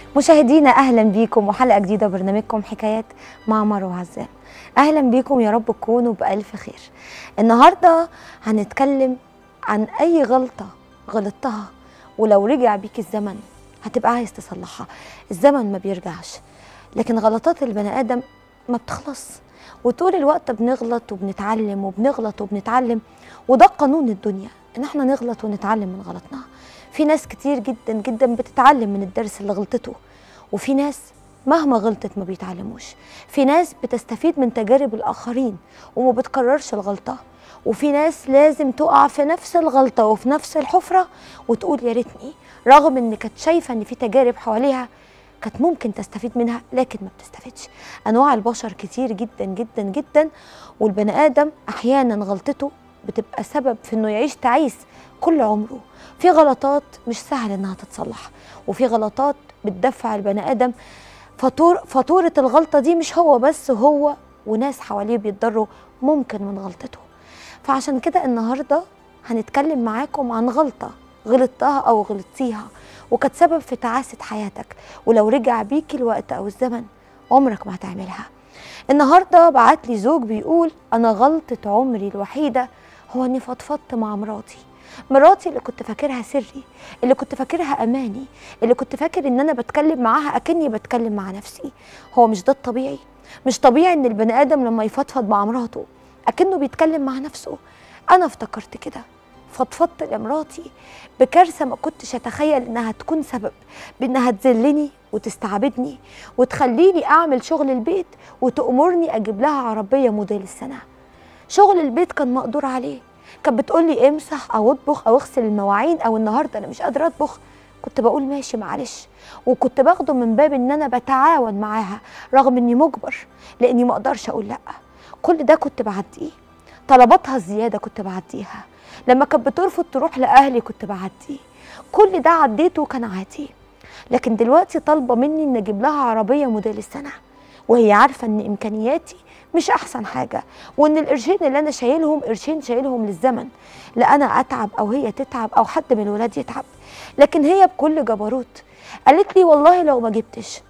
مشاهدينا اهلا بيكم وحلقه جديده برنامجكم حكايات مع مروه عزام اهلا بيكم يا رب تكونوا بالف خير النهارده هنتكلم عن اي غلطه غلطتها ولو رجع بيك الزمن هتبقى عايز تصلحها الزمن ما بيرجعش لكن غلطات البني ادم ما بتخلص وطول الوقت بنغلط وبنتعلم وبنغلط وبنتعلم وده قانون الدنيا ان احنا نغلط ونتعلم من غلطنا في ناس كتير جدا جدا بتتعلم من الدرس اللي غلطته وفي ناس مهما غلطت ما بيتعلموش في ناس بتستفيد من تجارب الآخرين وما بتكررش الغلطة وفي ناس لازم تقع في نفس الغلطة وفي نفس الحفرة وتقول يا ريتني رغم ان كانت شايفة ان في تجارب حواليها كانت ممكن تستفيد منها لكن ما بتستفيدش انواع البشر كتير جدا جدا جدا والبني ادم احيانا غلطته بتبقى سبب في انه يعيش تعيس كل عمره في غلطات مش سهل انها تتصلح وفي غلطات بتدفع البني ادم فاتور فاتوره الغلطه دي مش هو بس هو وناس حواليه بيتضروا ممكن من غلطته فعشان كده النهارده هنتكلم معاكم عن غلطه غلطتها او غلطتيها وكانت سبب في تعاسه حياتك ولو رجع بيك الوقت او الزمن عمرك ما هتعملها النهارده بعت لي زوج بيقول انا غلطه عمري الوحيده هو اني فضفضت مع مراتي مراتي اللي كنت فاكرها سري اللي كنت فاكرها اماني اللي كنت فاكر ان انا بتكلم معاها اكني بتكلم مع نفسي هو مش ده الطبيعي مش طبيعي ان البني ادم لما يفضفض مع مراته اكنه بيتكلم مع نفسه انا افتكرت كده فضفضت لمراتي بكارثه ما كنتش اتخيل انها تكون سبب بانها تذلني وتستعبدني وتخليني اعمل شغل البيت وتامرني اجيب لها عربيه موديل السنه شغل البيت كان مقدور عليه كانت بتقول لي امسح او اطبخ او اغسل المواعين او النهارده انا مش قادره اطبخ كنت بقول ماشي معلش وكنت باخده من باب ان انا بتعاون معاها رغم اني مجبر لاني ما اقدرش اقول لا كل ده كنت بعديه طلباتها الزياده كنت بعديها لما كانت بترفض تروح لاهلي كنت بعديه كل ده عديته وكان عادي لكن دلوقتي طالبه مني ان اجيب لها عربيه موديل السنه وهي عارفه ان امكانياتي مش احسن حاجه وان القرشين اللي انا شايلهم قرشين شايلهم للزمن لا انا اتعب او هي تتعب او حد من الولاد يتعب لكن هي بكل جبروت قالت لي والله لو ما جبتش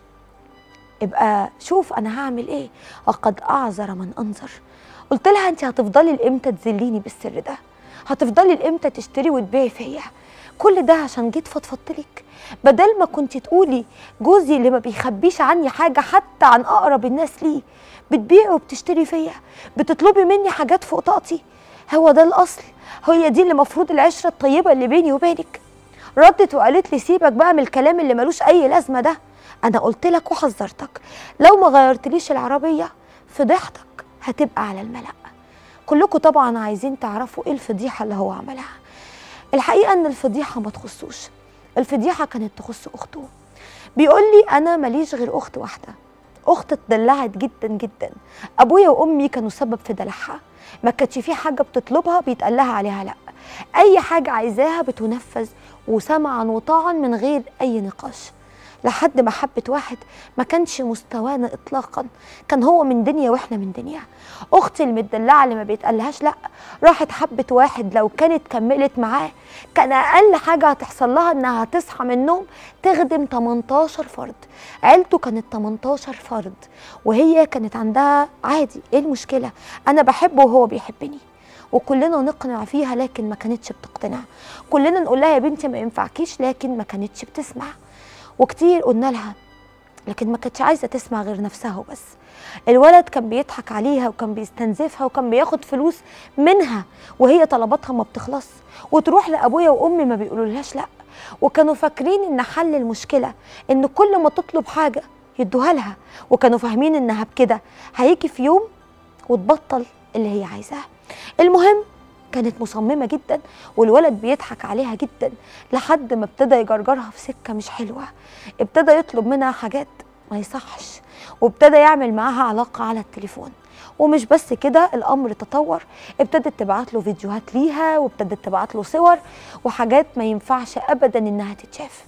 ابقى شوف انا هعمل ايه وقد اعذر من انظر قلت لها انت هتفضلي لامتى تذليني بالسر ده هتفضلي لامتى تشتري وتبيعي فيا كل ده عشان جيت فضفضت لك بدل ما كنت تقولي جوزي اللي ما بيخبيش عني حاجه حتى عن اقرب الناس ليه بتبيعي وبتشتري فيا بتطلبي مني حاجات فوق طاقتي هو ده الاصل هي دي اللي المفروض العشره الطيبه اللي بيني وبينك ردت وقالت لي سيبك بقى من الكلام اللي ملوش اي لازمه ده انا قلت لك وحذرتك لو ما غيرتليش العربيه فضيحتك هتبقى على الملأ كلكم طبعا عايزين تعرفوا ايه الفضيحه اللي هو عملها الحقيقه ان الفضيحه ما تخصوش الفضيحه كانت تخص اخته بيقول لي انا ماليش غير اخت واحده اخت اتدلعت جدا جدا ابويا وامي كانوا سبب في دلعها ما كانتش في حاجه بتطلبها بيتقال لها عليها لا اي حاجه عايزاها بتنفذ وسمعا وطاعا من غير اي نقاش لحد ما حبت واحد ما كانش مستوانا اطلاقا كان هو من دنيا واحنا من دنيا اختي المدلعه اللي ما بيتقالهاش لا راحت حبت واحد لو كانت كملت معاه كان اقل حاجه هتحصل لها انها تصحى من النوم تخدم 18 فرد عيلته كانت 18 فرد وهي كانت عندها عادي ايه المشكله انا بحبه وهو بيحبني وكلنا نقنع فيها لكن ما كانتش بتقتنع كلنا نقول لها يا بنتي ما ينفعكيش لكن ما كانتش بتسمع وكتير قلنا لها لكن ما كانتش عايزه تسمع غير نفسها وبس الولد كان بيضحك عليها وكان بيستنزفها وكان بياخد فلوس منها وهي طلباتها ما بتخلص وتروح لابويا وامي ما بيقولولهاش لا وكانوا فاكرين ان حل المشكله ان كل ما تطلب حاجه يدوها لها وكانوا فاهمين انها بكده هيجي في يوم وتبطل اللي هي عايزاه المهم كانت مصممه جدا والولد بيضحك عليها جدا لحد ما ابتدى يجرجرها في سكه مش حلوه ابتدى يطلب منها حاجات ما يصحش وابتدى يعمل معاها علاقه على التليفون ومش بس كده الامر تطور ابتدت تبعت له فيديوهات ليها وابتدت تبعت له صور وحاجات ما ينفعش ابدا انها تتشاف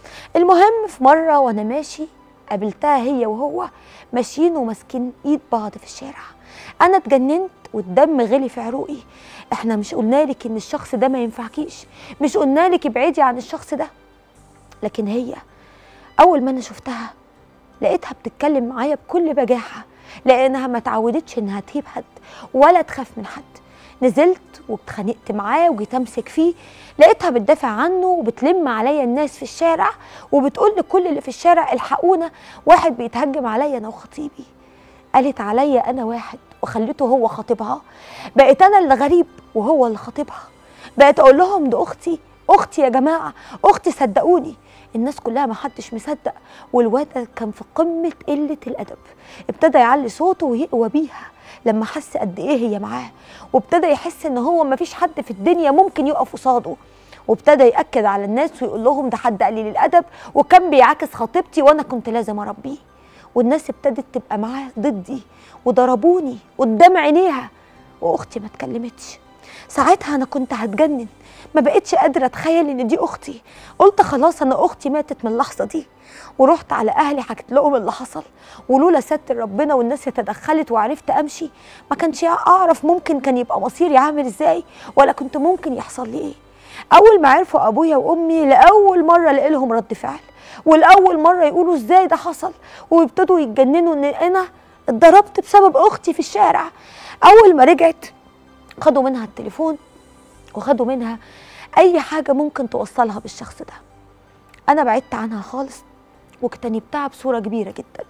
المهم في مره وانا ماشي قابلتها هي وهو ماشيين وماسكين ايد بعض في الشارع انا اتجننت والدم غلي في عروقي احنا مش قلنا لك ان الشخص ده ما ينفعكيش مش قلنا لك ابعدي عن الشخص ده لكن هي اول ما انا شفتها لقيتها بتتكلم معايا بكل بجاحه لانها ما تعودتش انها تهيب حد ولا تخاف من حد نزلت واتخانقت معاه وجيت امسك فيه لقيتها بتدافع عنه وبتلم عليا الناس في الشارع وبتقول لكل اللي في الشارع الحقونا واحد بيتهجم عليا انا وخطيبي قالت عليا انا واحد وخليته هو خطيبها بقيت انا اللي غريب وهو اللي خطيبها بقيت اقول لهم دي اختي اختي يا جماعه اختي صدقوني الناس كلها ما حدش مصدق والواد كان في قمه قله الادب ابتدى يعلي صوته ويقوى بيها لما حس قد ايه هي معاه وابتدى يحس ان هو ما فيش حد في الدنيا ممكن يقف قصاده وابتدى ياكد على الناس ويقول لهم ده حد قليل الادب وكان بيعاكس خطيبتي وانا كنت لازم اربيه والناس ابتدت تبقى معاه ضدي وضربوني قدام عينيها واختي ما اتكلمتش ساعتها انا كنت هتجنن ما بقتش قادره اتخيل ان دي اختي قلت خلاص انا اختي ماتت من اللحظه دي ورحت على اهلي حكيت لهم اللي حصل ولولا ستر ربنا والناس تدخلت وعرفت امشي ما كانش اعرف ممكن كان يبقى مصيري عامل ازاي ولا كنت ممكن يحصل لي ايه اول ما عرفوا ابويا وامي لاول مره لقي لهم رد فعل والاول مره يقولوا ازاي ده حصل ويبتدوا يتجننوا ان انا اتضربت بسبب اختي في الشارع اول ما رجعت خدوا منها التليفون وخدوا منها اي حاجه ممكن توصلها بالشخص ده انا بعدت عنها خالص واجتنبتها بصوره كبيره جدا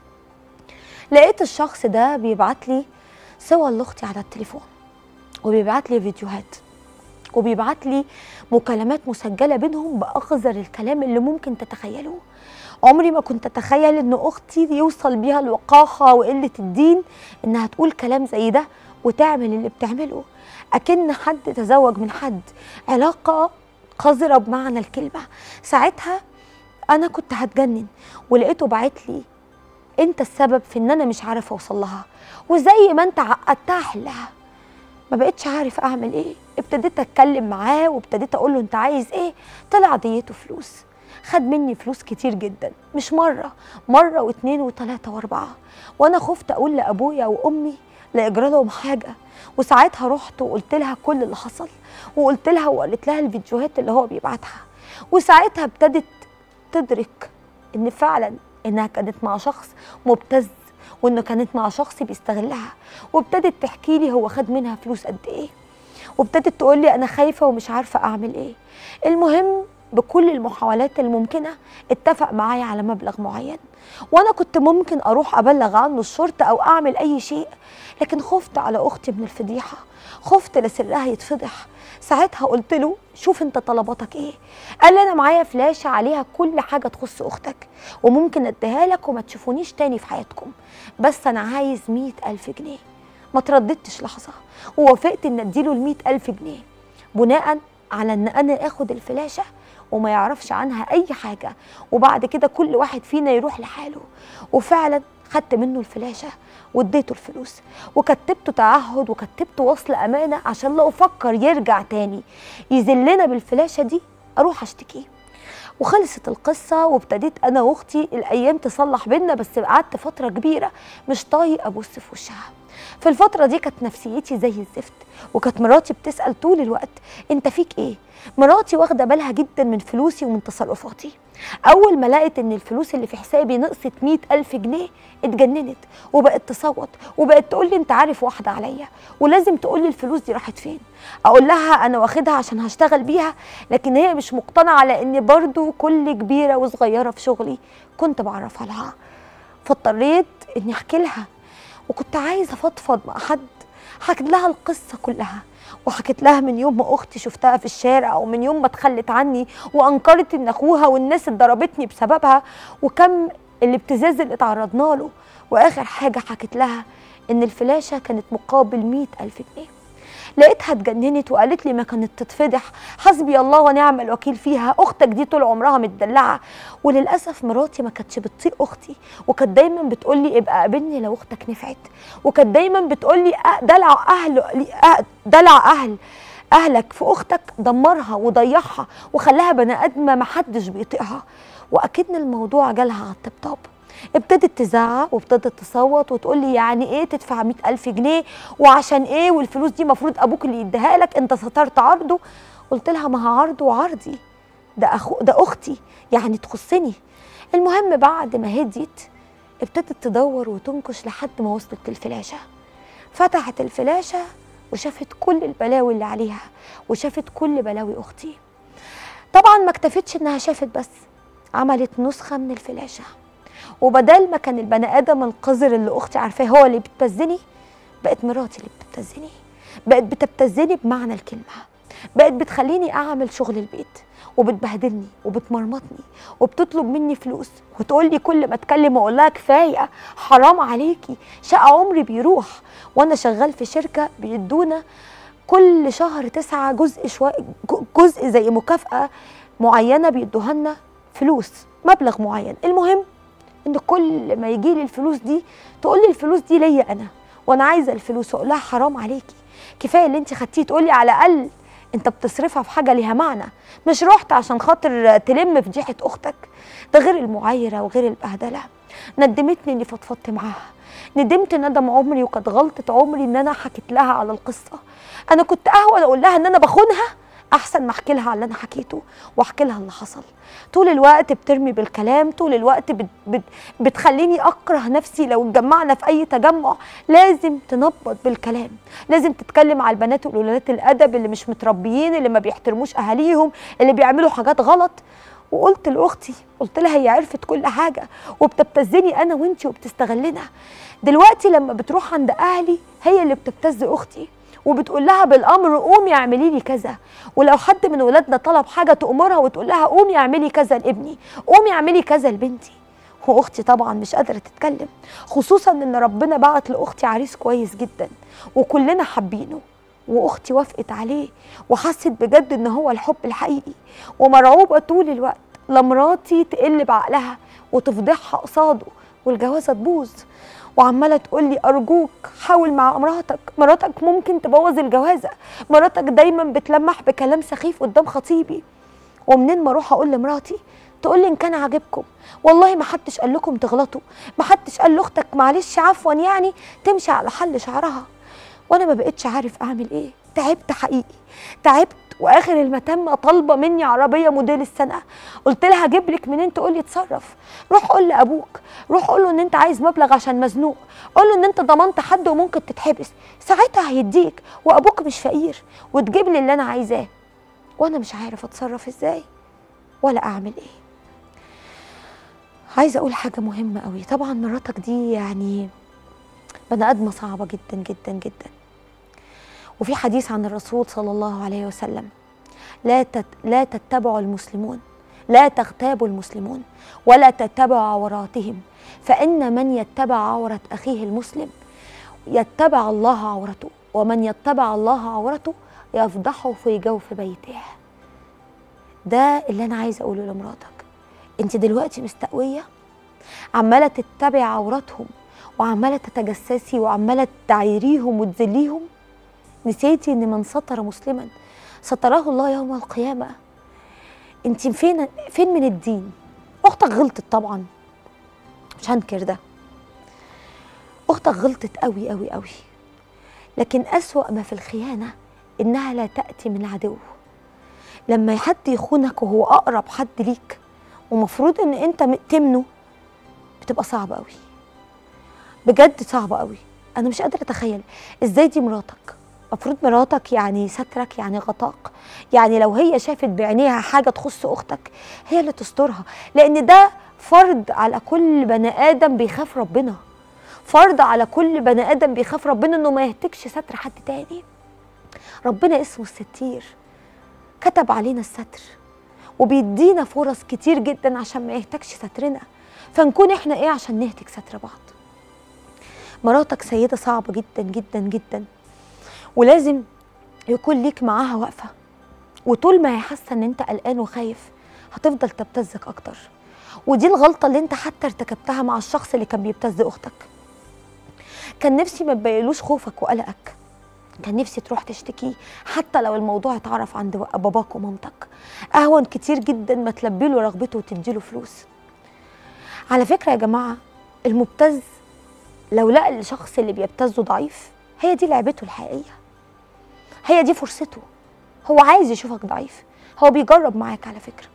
لقيت الشخص ده بيبعت لي صور لاختي على التليفون وبيبعت لي فيديوهات وبيبعت لي مكالمات مسجله بينهم باقذر الكلام اللي ممكن تتخيلوه عمري ما كنت اتخيل ان اختي يوصل بيها الوقاحه وقله الدين انها تقول كلام زي ده وتعمل اللي بتعمله اكن حد تزوج من حد علاقه قذره بمعنى الكلمه ساعتها انا كنت هتجنن ولقيته بعت لي انت السبب في ان انا مش عارف اوصل لها وزي ما انت عقدتها حلها ما بقتش عارف اعمل ايه ابتديت اتكلم معاه وابتديت اقول له انت عايز ايه طلع ديته فلوس خد مني فلوس كتير جدا مش مره مره واتنين وتلاته واربعه وانا خفت اقول لابويا وامي لا يجرى لهم حاجه وساعتها رحت وقلت لها كل اللي حصل وقلت لها وقالت لها الفيديوهات اللي هو بيبعتها وساعتها ابتدت تدرك ان فعلا انها كانت مع شخص مبتز وانه كانت مع شخص بيستغلها وابتدت تحكي لي هو خد منها فلوس قد ايه وابتدت تقول لي انا خايفه ومش عارفه اعمل ايه المهم بكل المحاولات الممكنه اتفق معايا على مبلغ معين وانا كنت ممكن اروح ابلغ عنه الشرطه او اعمل اي شيء لكن خفت على اختي من الفضيحه خفت لسرها يتفضح ساعتها قلت له شوف انت طلباتك ايه قال لي انا معايا فلاشه عليها كل حاجه تخص اختك وممكن اديها لك وما تشوفونيش تاني في حياتكم بس انا عايز مئة ألف جنيه ما ترددتش لحظه ووافقت ان اديله المئة ألف جنيه بناء على ان انا اخد الفلاشه وما يعرفش عنها اي حاجه وبعد كده كل واحد فينا يروح لحاله وفعلا خدت منه الفلاشه واديته الفلوس وكتبته تعهد وكتبته وصل امانه عشان لو فكر يرجع تاني يذلنا بالفلاشه دي اروح اشتكيه وخلصت القصه وابتديت انا واختي الايام تصلح بينا بس قعدت فتره كبيره مش طايق ابص في وشها في الفتره دي كانت نفسيتي زي الزفت وكانت مراتي بتسال طول الوقت انت فيك ايه مراتي واخده بالها جدا من فلوسي ومن تصرفاتي اول ما لقت ان الفلوس اللي في حسابي نقصت مئة ألف جنيه اتجننت وبقت تصوت وبقت تقول لي انت عارف واحده عليا ولازم تقول لي الفلوس دي راحت فين اقول لها انا واخدها عشان هشتغل بيها لكن هي مش مقتنعه لان برضو كل كبيره وصغيره في شغلي كنت بعرفها لها فاضطريت اني احكي لها وكنت عايزه افضفض مع حد حكيت لها القصه كلها وحكيت لها من يوم ما اختي شفتها في الشارع ومن يوم ما اتخلت عني وانكرت ان اخوها والناس اللي ضربتني بسببها وكم الابتزاز اللي اتعرضنا له واخر حاجه حكيت لها ان الفلاشه كانت مقابل مئة ألف جنيه لقيتها اتجننت وقالت لي ما كانت تتفضح حسبي الله ونعم الوكيل فيها اختك دي طول عمرها متدلعه وللاسف مراتي ما كانتش بتطيق اختي وكانت دايما بتقول لي ابقى قابلني لو اختك نفعت وكانت دايما بتقول لي دلع اهل دلع اهل اهلك في اختك دمرها وضيعها وخلاها بني ادمه ما حدش بيطيقها واكيد الموضوع جالها على الطبطاب ابتدت تزعق وابتدت تصوت وتقول لي يعني ايه تدفع مئة ألف جنيه وعشان ايه والفلوس دي مفروض ابوك اللي يديها لك انت سترت عرضه قلت لها ما هو عرضه وعرضي ده اخو ده اختي يعني تخصني المهم بعد ما هديت ابتدت تدور وتنكش لحد ما وصلت للفلاشه فتحت الفلاشه وشافت كل البلاوي اللي عليها وشافت كل بلاوي اختي طبعا ما اكتفتش انها شافت بس عملت نسخه من الفلاشه وبدل ما كان البني ادم القذر اللي اختي عارفاه هو اللي بتبتزني بقت مراتي اللي بتبتزني بقت بتبتزني بمعنى الكلمه بقت بتخليني اعمل شغل البيت وبتبهدلني وبتمرمطني وبتطلب مني فلوس وتقول لي كل ما اتكلم اقول لها كفايه حرام عليكي شقى عمري بيروح وانا شغال في شركه بيدونا كل شهر تسعة جزء شوي جزء زي مكافأة معينة بيدوها لنا فلوس مبلغ معين المهم ان كل ما يجي لي الفلوس دي تقول لي الفلوس دي ليا انا وانا عايزه الفلوس اقول لها حرام عليكي كفايه اللي انت خدتيه تقول لي على الاقل انت بتصرفها في حاجه ليها معنى مش رحت عشان خاطر تلم فضيحه اختك ده غير المعايره وغير البهدله ندمتني اني فضفضت معاها ندمت ندم عمري وكانت غلطه عمري ان انا حكيت لها على القصه انا كنت اهون اقول لها ان انا بخونها احسن ما احكي لها على اللي انا حكيته واحكي لها اللي حصل طول الوقت بترمي بالكلام طول الوقت بت بت بتخليني اكره نفسي لو اتجمعنا في اي تجمع لازم تنبط بالكلام لازم تتكلم على البنات والولادات الادب اللي مش متربيين اللي ما بيحترموش اهاليهم اللي بيعملوا حاجات غلط وقلت لاختي قلت لها هي عرفت كل حاجه وبتبتزني انا وانتي وبتستغلنا دلوقتي لما بتروح عند اهلي هي اللي بتبتز اختي وبتقول لها بالامر قومي اعملي لي كذا ولو حد من ولادنا طلب حاجه تامرها وتقول لها قومي اعملي كذا لابني قومي اعملي كذا لبنتي واختي طبعا مش قادره تتكلم خصوصا ان ربنا بعت لاختي عريس كويس جدا وكلنا حابينه واختي وافقت عليه وحست بجد ان هو الحب الحقيقي ومرعوبه طول الوقت لمراتي تقل بعقلها وتفضحها قصاده والجوازه تبوظ وعماله تقول لي ارجوك حاول مع مراتك مراتك ممكن تبوظ الجوازه مراتك دايما بتلمح بكلام سخيف قدام خطيبي ومنين ما اروح اقول لمراتي تقول لي ان كان عاجبكم والله ما حدش قال لكم تغلطوا ما حدش قال لاختك معلش عفوا يعني تمشي على حل شعرها وانا ما بقتش عارف اعمل ايه تعبت حقيقي تعبت واخر المتمه طالبه مني عربيه موديل السنه قلت لها اجيب لك منين تقول لي اتصرف روح قول لابوك روح قول له ان انت عايز مبلغ عشان مزنوق قول له ان انت ضمنت حد وممكن تتحبس ساعتها هيديك وابوك مش فقير وتجيب لي اللي انا عايزاه وانا مش عارف اتصرف ازاي ولا اعمل ايه عايزه اقول حاجه مهمه قوي طبعا مراتك دي يعني بني ادمه صعبه جدا جدا جدا وفي حديث عن الرسول صلى الله عليه وسلم لا تت لا تتبعوا المسلمون لا تغتابوا المسلمون ولا تتبعوا عوراتهم فإن من يتبع عورة أخيه المسلم يتبع الله عورته ومن يتبع الله عورته يفضحه في جوف بيته ده اللي أنا عايزة أقوله لمراتك أنت دلوقتي مستقوية عمالة تتبع عوراتهم وعمالة تتجسسي وعمالة تعيريهم وتذليهم نسيتي ان من ستر مسلما ستره الله يوم القيامه انت فين فين من الدين اختك غلطت طبعا مش هنكر ده اختك غلطت قوي قوي قوي لكن اسوا ما في الخيانه انها لا تاتي من العدو لما حد يخونك وهو اقرب حد ليك ومفروض ان انت تمنه بتبقى صعبه قوي بجد صعبه قوي انا مش قادره اتخيل ازاي دي مراتك المفروض مراتك يعني سترك يعني غطاك يعني لو هي شافت بعينيها حاجه تخص اختك هي اللي تسترها لان ده فرض على كل بني ادم بيخاف ربنا فرض على كل بني ادم بيخاف ربنا انه ما يهتكش ستر حد تاني ربنا اسمه الستير كتب علينا الستر وبيدينا فرص كتير جدا عشان ما يهتكش سترنا فنكون احنا ايه عشان نهتك ستر بعض مراتك سيده صعبه جدا جدا جدا ولازم يكون ليك معاها واقفه وطول ما هي حاسه ان انت قلقان وخايف هتفضل تبتزك اكتر ودي الغلطه اللي انت حتى ارتكبتها مع الشخص اللي كان بيبتز اختك كان نفسي ما تبينلوش خوفك وقلقك كان نفسي تروح تشتكيه حتى لو الموضوع اتعرف عند باباك ومامتك اهون كتير جدا ما تلبي له رغبته وتديله فلوس على فكره يا جماعه المبتز لو لقى الشخص اللي بيبتزه ضعيف هي دي لعبته الحقيقيه هي دي فرصته هو عايز يشوفك ضعيف هو بيجرب معاك على فكره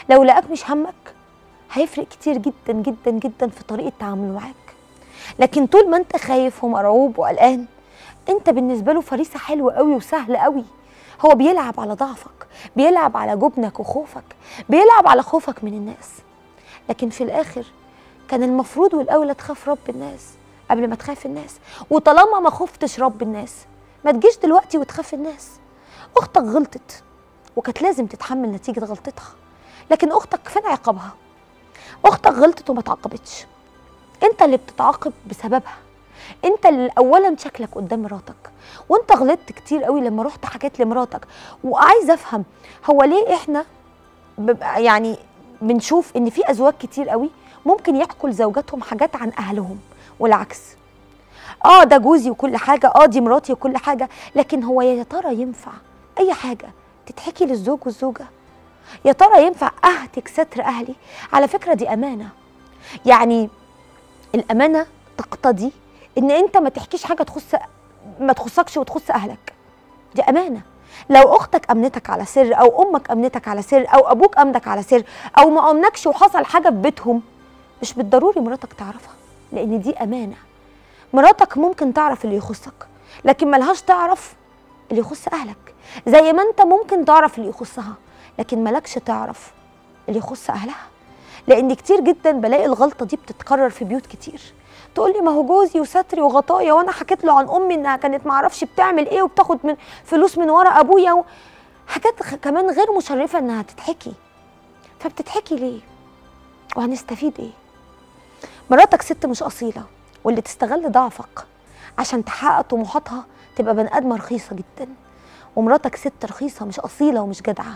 لو لقاك مش همك هيفرق كتير جدا جدا جدا في طريقه تعامله معاك لكن طول ما انت خايف ومرعوب وقلقان انت بالنسبه له فريسه حلوه قوي وسهله قوي هو بيلعب على ضعفك بيلعب على جبنك وخوفك بيلعب على خوفك من الناس لكن في الاخر كان المفروض والاولى تخاف رب الناس قبل ما تخاف الناس وطالما ما خفتش رب الناس ما تجيش دلوقتي وتخاف الناس اختك غلطت وكانت لازم تتحمل نتيجه غلطتها لكن اختك فين عقابها اختك غلطت وما تعاقبتش انت اللي بتتعاقب بسببها انت اللي اولا شكلك قدام مراتك وانت غلطت كتير قوي لما رحت حكيت لمراتك وعايزه افهم هو ليه احنا بيبقى يعني بنشوف ان في ازواج كتير قوي ممكن يحكوا لزوجاتهم حاجات عن اهلهم والعكس اه ده جوزي وكل حاجه اه دي مراتي وكل حاجه لكن هو يا ترى ينفع اي حاجه تتحكي للزوج والزوجه يا ترى ينفع اهتك ستر اهلي على فكره دي امانه يعني الامانه تقتضي ان انت ما تحكيش حاجه تخص ما تخصكش وتخص اهلك دي امانه لو اختك امنتك على سر او امك امنتك على سر او ابوك امنك على سر او ما امنكش وحصل حاجه في بيتهم مش بالضروري مراتك تعرفها لان دي امانه مراتك ممكن تعرف اللي يخصك لكن ملهاش تعرف اللي يخص اهلك زي ما انت ممكن تعرف اللي يخصها لكن ملكش تعرف اللي يخص اهلها لان كتير جدا بلاقي الغلطه دي بتتكرر في بيوت كتير تقول لي ما هو جوزي وستري وغطايا وانا حكيت له عن امي انها كانت ما اعرفش بتعمل ايه وبتاخد من فلوس من ورا ابويا و... حاجات خ- كمان غير مشرفه انها تتحكي فبتتحكي ليه وهنستفيد ايه مراتك ست مش اصيله واللي تستغل ضعفك عشان تحقق طموحاتها تبقى بني ادمه رخيصه جدا ومراتك ست رخيصه مش اصيله ومش جدعه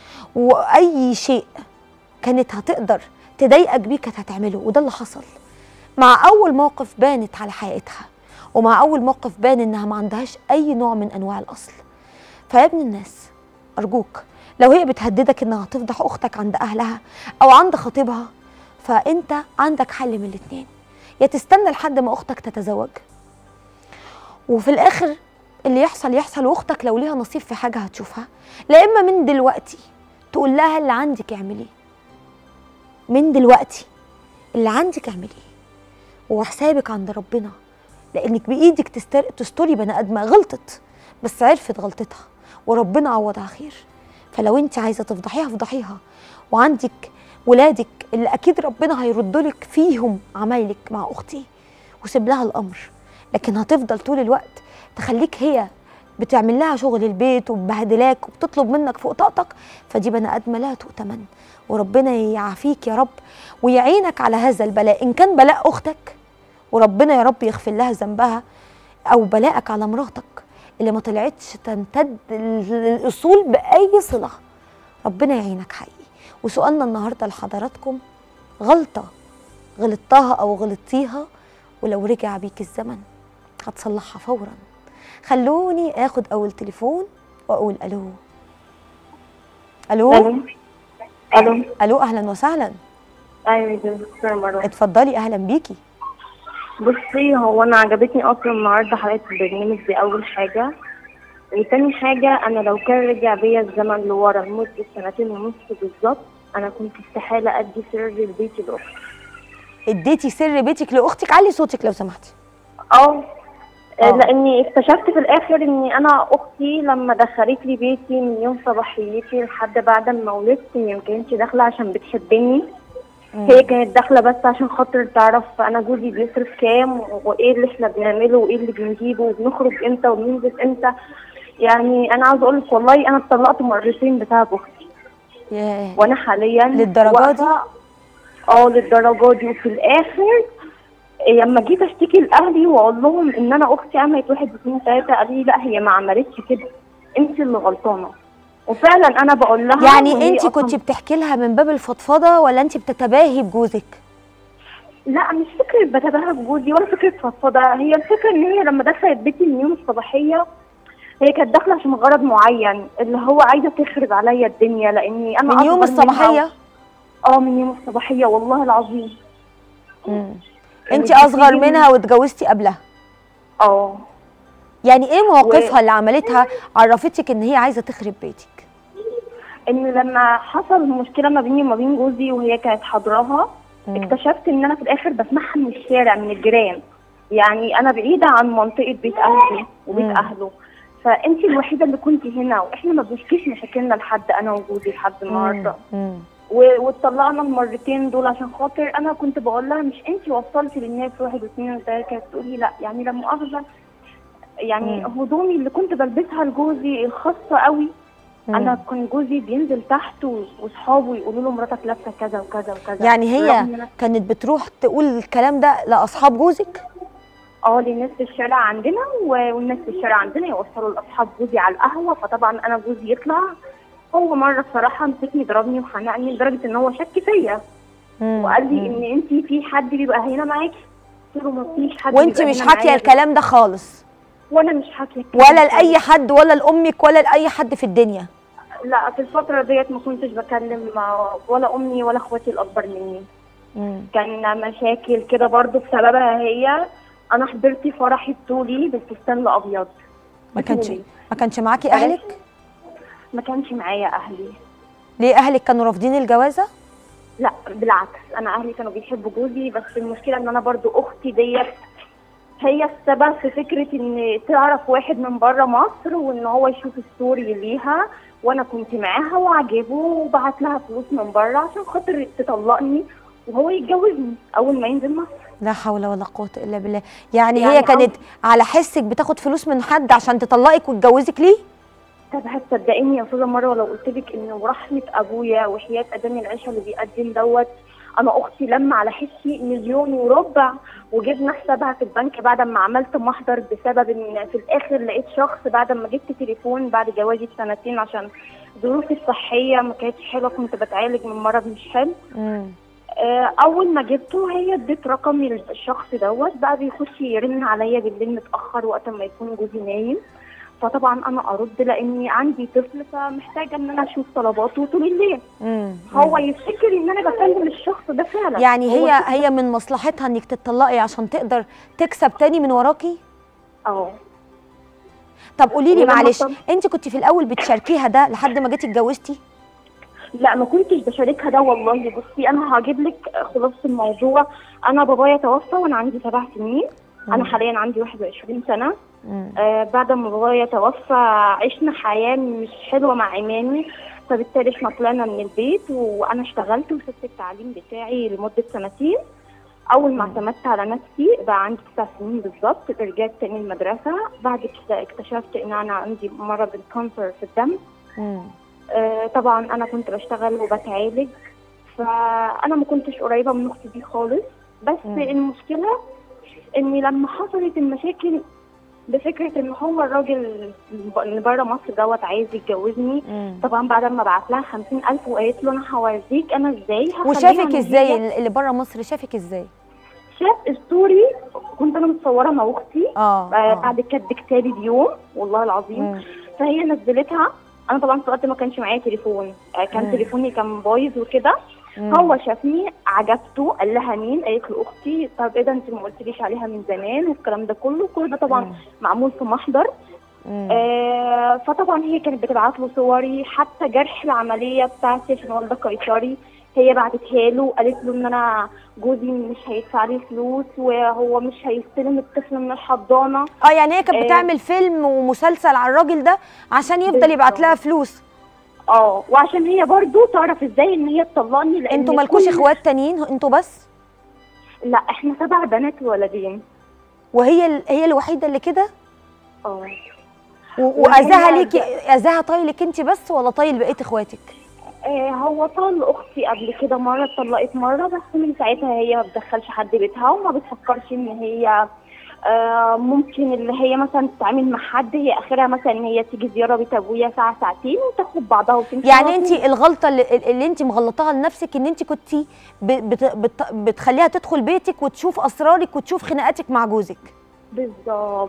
واي شيء كانت هتقدر تضايقك بيه كانت هتعمله وده اللي حصل مع اول موقف بانت على حقيقتها ومع اول موقف بان انها ما عندهاش اي نوع من انواع الاصل فيا ابن الناس ارجوك لو هي بتهددك انها هتفضح اختك عند اهلها او عند خطيبها فانت عندك حل من الاتنين يا تستنى لحد ما اختك تتزوج وفي الاخر اللي يحصل يحصل واختك لو ليها نصيب في حاجه هتشوفها لا اما من دلوقتي تقول لها اللي عندك اعمليه من دلوقتي اللي عندك اعمليه وحسابك عند ربنا لانك بايدك تستر... تستري بني ادمه غلطت بس عرفت غلطتها وربنا عوضها خير فلو انت عايزه تفضحيها فضحيها وعندك ولادك اللي اكيد ربنا هيرد لك فيهم عمايلك مع اختي وسيب لها الامر لكن هتفضل طول الوقت تخليك هي بتعمل لها شغل البيت وبهدلاك وبتطلب منك فوق طاقتك فدي بني ادمه لا تؤتمن وربنا يعافيك يا رب ويعينك على هذا البلاء ان كان بلاء اختك وربنا يا رب يغفر لها ذنبها او بلاءك على مراتك اللي ما طلعتش تمتد الاصول باي صله ربنا يعينك حقيقي وسؤالنا النهارده لحضراتكم غلطه غلطتها او غلطتيها ولو رجع بيك الزمن هتصلحها فورا خلوني اخد اول تليفون واقول الو الو الو الو الو اهلا وسهلا ايوه يا دكتور مروه اتفضلي اهلا بيكي بصي هو انا عجبتني اصلا النهارده حلقه البرنامج دي اول حاجه وتاني حاجه انا لو كان رجع بيا الزمن لورا لمده سنتين ونص بالظبط انا كنت استحاله ادي سر لبيتي لاختي اديتي سر بيتك لاختك علي صوتك لو سمحتي اه آه. لاني اكتشفت في الاخر اني انا اختي لما دخلت لي بيتي من يوم صباحيتي لحد بعد ما ولدت هي ما كانتش داخله عشان بتحبني هي كانت داخله بس عشان خاطر تعرف انا جوزي بيصرف كام وايه اللي احنا بنعمله وايه اللي بنجيبه وبنخرج امتى وبننزل امتى يعني انا عاوزه اقول لك والله انا اتطلقت مرتين بسبب اختي ياه وانا حاليا للدرجة دي؟ واقفة- اه للدرجه دي وفي الاخر لما جيت اشتكي لاهلي واقول لهم ان انا اختي عملت واحد اتنين تلاته قالوا لي لا هي ما عملتش كده انت اللي غلطانه وفعلا انا بقول لها يعني وهي انت أصلاً- كنت بتحكي لها من باب الفضفضه ولا انت بتتباهي بجوزك لا مش فكره بتباهى بجوزي ولا فكره فضفضه هي الفكره ان هي لما دخلت بيتي من يوم الصباحيه هي كانت داخله عشان غرض معين اللي هو عايزه تخرب عليا الدنيا لاني انا من يوم أصغر منها. الصباحيه اه من يوم الصباحيه والله العظيم مم. انت كانت اصغر بتيجي- منها واتجوزتي قبلها اه يعني ايه مواقفها اللي عملتها عرفتك ان هي عايزه تخرب بيتك ان لما حصل مشكله ما بيني وما بين جوزي وهي كانت حاضراها مم. اكتشفت ان انا في الاخر بسمعها من الشارع من الجيران يعني انا بعيده عن منطقه بيت اهلي وبيت مم. اهله فانت الوحيده اللي كنت هنا واحنا ما بنشكيش مشاكلنا لحد انا وجوزي لحد النهارده مم. و- واتطلقنا المرتين دول عشان خاطر انا كنت بقول لها مش انت وصلتي للناس واحد واثنين وثلاثه كانت تقولي لا يعني لا مؤاخذه يعني مم. هدومي اللي كنت بلبسها لجوزي الخاصه قوي مم. انا كان جوزي بينزل تحت و- واصحابه يقولوا له مراتك لابسه كذا وكذا وكذا يعني هي رغم إن أنا- كانت بتروح تقول الكلام ده لاصحاب جوزك اه للناس في الشارع عندنا و- والناس في الشارع عندنا يوصلوا لاصحاب جوزي على القهوه فطبعا انا جوزي يطلع هو مره بصراحه مسكني ضربني وخنقني لدرجه ان هو شك فيا مم. وقال لي مم. ان انت في حد بيبقى هنا معاكي قلت له ما فيش حد وانت بيبقى مش هنا حاكيه معايا. الكلام ده خالص وانا مش حاكيه الكلام ولا ده. لاي حد ولا لامك ولا لاي حد في الدنيا لا في الفتره ديت ما كنتش بكلم مع ولا امي ولا اخواتي الاكبر مني مم. كان مشاكل كده برضو بسببها هي انا حضرت فرح الطولي بالفستان الابيض ما كانش بطولي. ما كانش معاكي بلاش. اهلك ما كانش معايا اهلي ليه اهلك كانوا رافضين الجوازه لا بالعكس انا اهلي كانوا بيحبوا جوزي بس المشكله ان انا برضو اختي ديت هي السبب في فكره ان تعرف واحد من بره مصر وان هو يشوف ستوري ليها وانا كنت معاها وعجبه وبعت لها فلوس من بره عشان خاطر تطلقني وهو يتجوزني اول ما ينزل مصر لا حول ولا قوه الا بالله يعني, يعني هي كانت على حسك بتاخد فلوس من حد عشان تطلقك وتجوزك ليه طب هتصدقيني يا استاذه مره ولو قلت لك ان ورحمه ابويا وحياه اداني العيشه اللي بيقدم دوت انا اختي لما على حسي مليون وربع وجبنا حسابها في البنك بعد ما عملت محضر بسبب ان في الاخر لقيت شخص بعد ما جبت تليفون بعد جوازي بسنتين عشان ظروفي الصحيه ما كانتش حلوه كنت بتعالج من مرض مش حلو مم. آه، اول ما جبته هي ادت رقمي للشخص دوت بقى بيخش يرن عليا بالليل متاخر وقت ما يكون جوزي نايم فطبعا انا ارد لاني عندي طفل فمحتاجه ان انا اشوف طلباته طول الليل مم. هو يفتكر ان انا بكلم الشخص ده فعلا يعني هو هي هي من مصلحتها انك تتطلقي عشان تقدر تكسب تاني من وراكي اه طب قولي لي ولما معلش طب- انت كنت في الاول بتشاركيها ده لحد ما جيتي اتجوزتي لا ما كنتش بشاركها ده والله بصي انا هجيب لك خلاصه الموضوع انا بابايا توفى وانا عندي سبع سنين انا مم. حاليا عندي 21 سنه مم. آه بعد ما بابايا توفى عشنا حياة مش حلوة مع إيماني فبالتالي احنا طلعنا من البيت وأنا اشتغلت وسبت التعليم بتاعي لمدة سنتين أول ما مم. اعتمدت على نفسي بقى عندي تسع سنين بالظبط رجعت تاني المدرسة بعد كده اكتشفت إن أنا عندي مرض الكانسر في الدم مم. آه طبعا أنا كنت بشتغل وبتعالج فأنا ما كنتش قريبة من أختي دي خالص بس مم. المشكلة إن لما حصلت المشاكل بفكرة إن هو الراجل اللي بره مصر دوت عايز يتجوزني مم. طبعا بعد ما بعت لها خمسين ألف وقالت له أنا هوريك أنا إزاي هخليها وشافك إن ازاي هي- اللي بره مصر شافك ازاي شاف ستوري كنت أنا متصورة مع أختي اه آه آه. بعد كتب كتابي بيوم والله العظيم مم. فهي نزلتها انا طبعا في الوقت ما كانش معايا تليفون آه، كان مم. تليفوني كان بايظ وكده مم. هو شافني عجبته قال لها مين قالت له اختي طب ايه ده انت ما قلتليش عليها من زمان والكلام ده كله كل ده طبعا مم. معمول في محضر مم. آه فطبعا هي كانت بتبعت له صوري حتى جرح العمليه بتاعتي عشان والده قيصري هي بعتتها له قالت له ان انا جوزي مش هيدفع لي فلوس وهو مش هيستلم الطفل من الحضانه اه يعني هي كانت آه. بتعمل فيلم ومسلسل على الراجل ده عشان يفضل يبعت لها فلوس اه وعشان هي برضو تعرف ازاي ان هي تطلقني لان انتوا مالكوش كل- اخوات تانيين انتوا بس لا احنا سبع بنات وولدين وهي ال- هي الوحيده اللي كده اه و- واذاها وهي- ليكي اذاها طايلك انت بس ولا طايل بقيه اخواتك آه، هو طال اختي قبل كده مره اتطلقت مره بس من ساعتها هي ما بتدخلش حد بيتها وما بتفكرش ان هي آه، ممكن اللي هي مثلا تتعامل مع حد هي اخرها مثلا ان هي تيجي زياره بيت ابويا ساعه ساعتين وتاخد بعضها وتمشي يعني على انت طول. الغلطه اللي, اللي انت مغلطاها لنفسك ان انت كنت بت بت بتخليها تدخل بيتك وتشوف اسرارك وتشوف خناقاتك مع جوزك بالظبط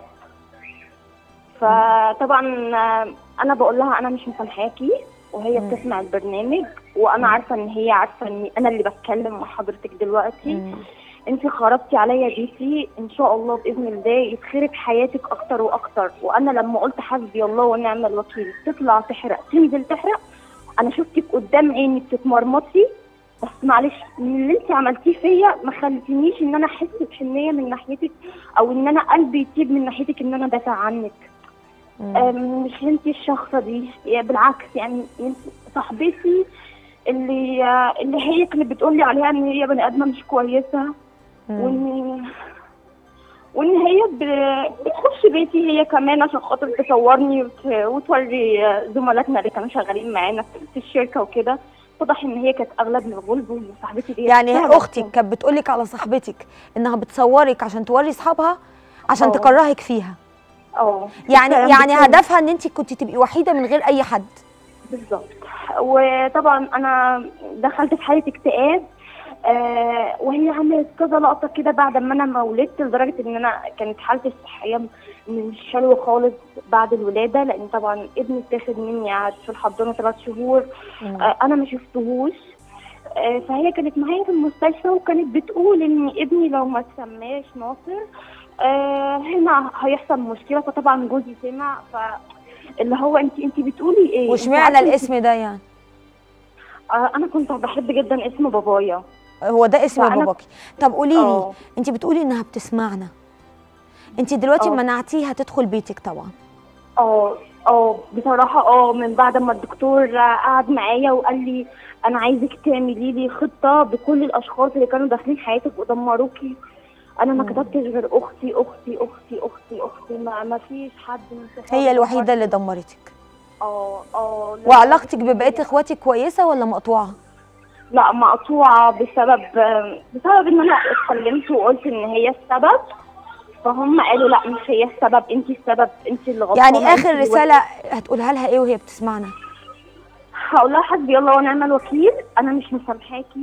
فطبعا آه، انا بقول لها انا مش مسامحاكي وهي مم. بتسمع البرنامج وانا عارفه ان هي عارفه ان انا اللي بتكلم مع حضرتك دلوقتي انت خربتي عليا بيتي ان شاء الله باذن الله يتخرب حياتك اكتر واكتر وانا لما قلت حسبي الله ونعم الوكيل تطلع تحرق تنزل تحرق انا شفتك قدام عيني بتتمرمطي بس معلش من اللي انت عملتيه فيا ما خلتنيش ان انا احس بحنيه من ناحيتك او ان انا قلبي يطيب من ناحيتك ان انا دافع عنك مم. أم، مش انت الشخصه دي يا بالعكس يعني انت صاحبتي اللي اللي هي كانت بتقول لي عليها ان هي بني ادمه مش كويسه مم. وان وان هي ب- بتخش بيتي هي كمان عشان خاطر تصورني وت- وتوري زملاتنا اللي كانوا شغالين معانا في الشركه وكده اتضح ان هي كانت اغلب الغلب وان صاحبتي دي يعني فعلا اختك كانت بتقولك على صاحبتك انها بتصورك عشان توري اصحابها عشان اه. تكرهك فيها اه يعني الكلام يعني بتقول- هدفها ان انت كنت تبقي وحيده من غير اي حد بالظبط وطبعا انا دخلت في حاله اكتئاب آه وهي عملت كذا لقطه كده بعد ما انا ما ولدت لدرجه ان انا كانت حالتي الصحيه مش حلوه خالص بعد الولاده لان طبعا ابني اتاخد مني قعد في الحضانه ثلاث شهور آه انا ما شفتهوش آه فهي كانت معايا في المستشفى وكانت بتقول ان ابني لو ما تسماش ناصر آه هنا هيحصل مشكله فطبعا جوزي سمع ف اللي هو انت انت بتقولي ايه؟ واشمعنى انت عارفة الاسم ده يعني انت- آه انا كنت بحب جدا اسم بابايا هو ده اسم فأنا- باباكي طب قولي لي اه. انت بتقولي انها بتسمعنا انت دلوقتي اه. منعتيها تدخل بيتك طبعا اه اه بصراحة اه من بعد ما الدكتور قعد معايا وقال لي انا عايزك تعملي لي خطة بكل الاشخاص اللي كانوا داخلين حياتك ودمروكي انا ما مم. كتبتش غير اختي اختي اختي اختي اختي ما, ما فيش حد من صحابي هي الوحيده اللي دمرتك اه اه لا. وعلاقتك ببقيه اخواتك كويسه ولا مقطوعه لا مقطوعة بسبب بسبب ان انا اتكلمت وقلت ان هي السبب فهم قالوا لا مش هي السبب انت السبب انت اللي غلطانة يعني انت اخر اللي رساله هتقولها لها ايه وهي بتسمعنا هقول لها حسبي الله ونعم الوكيل انا مش مسامحاكي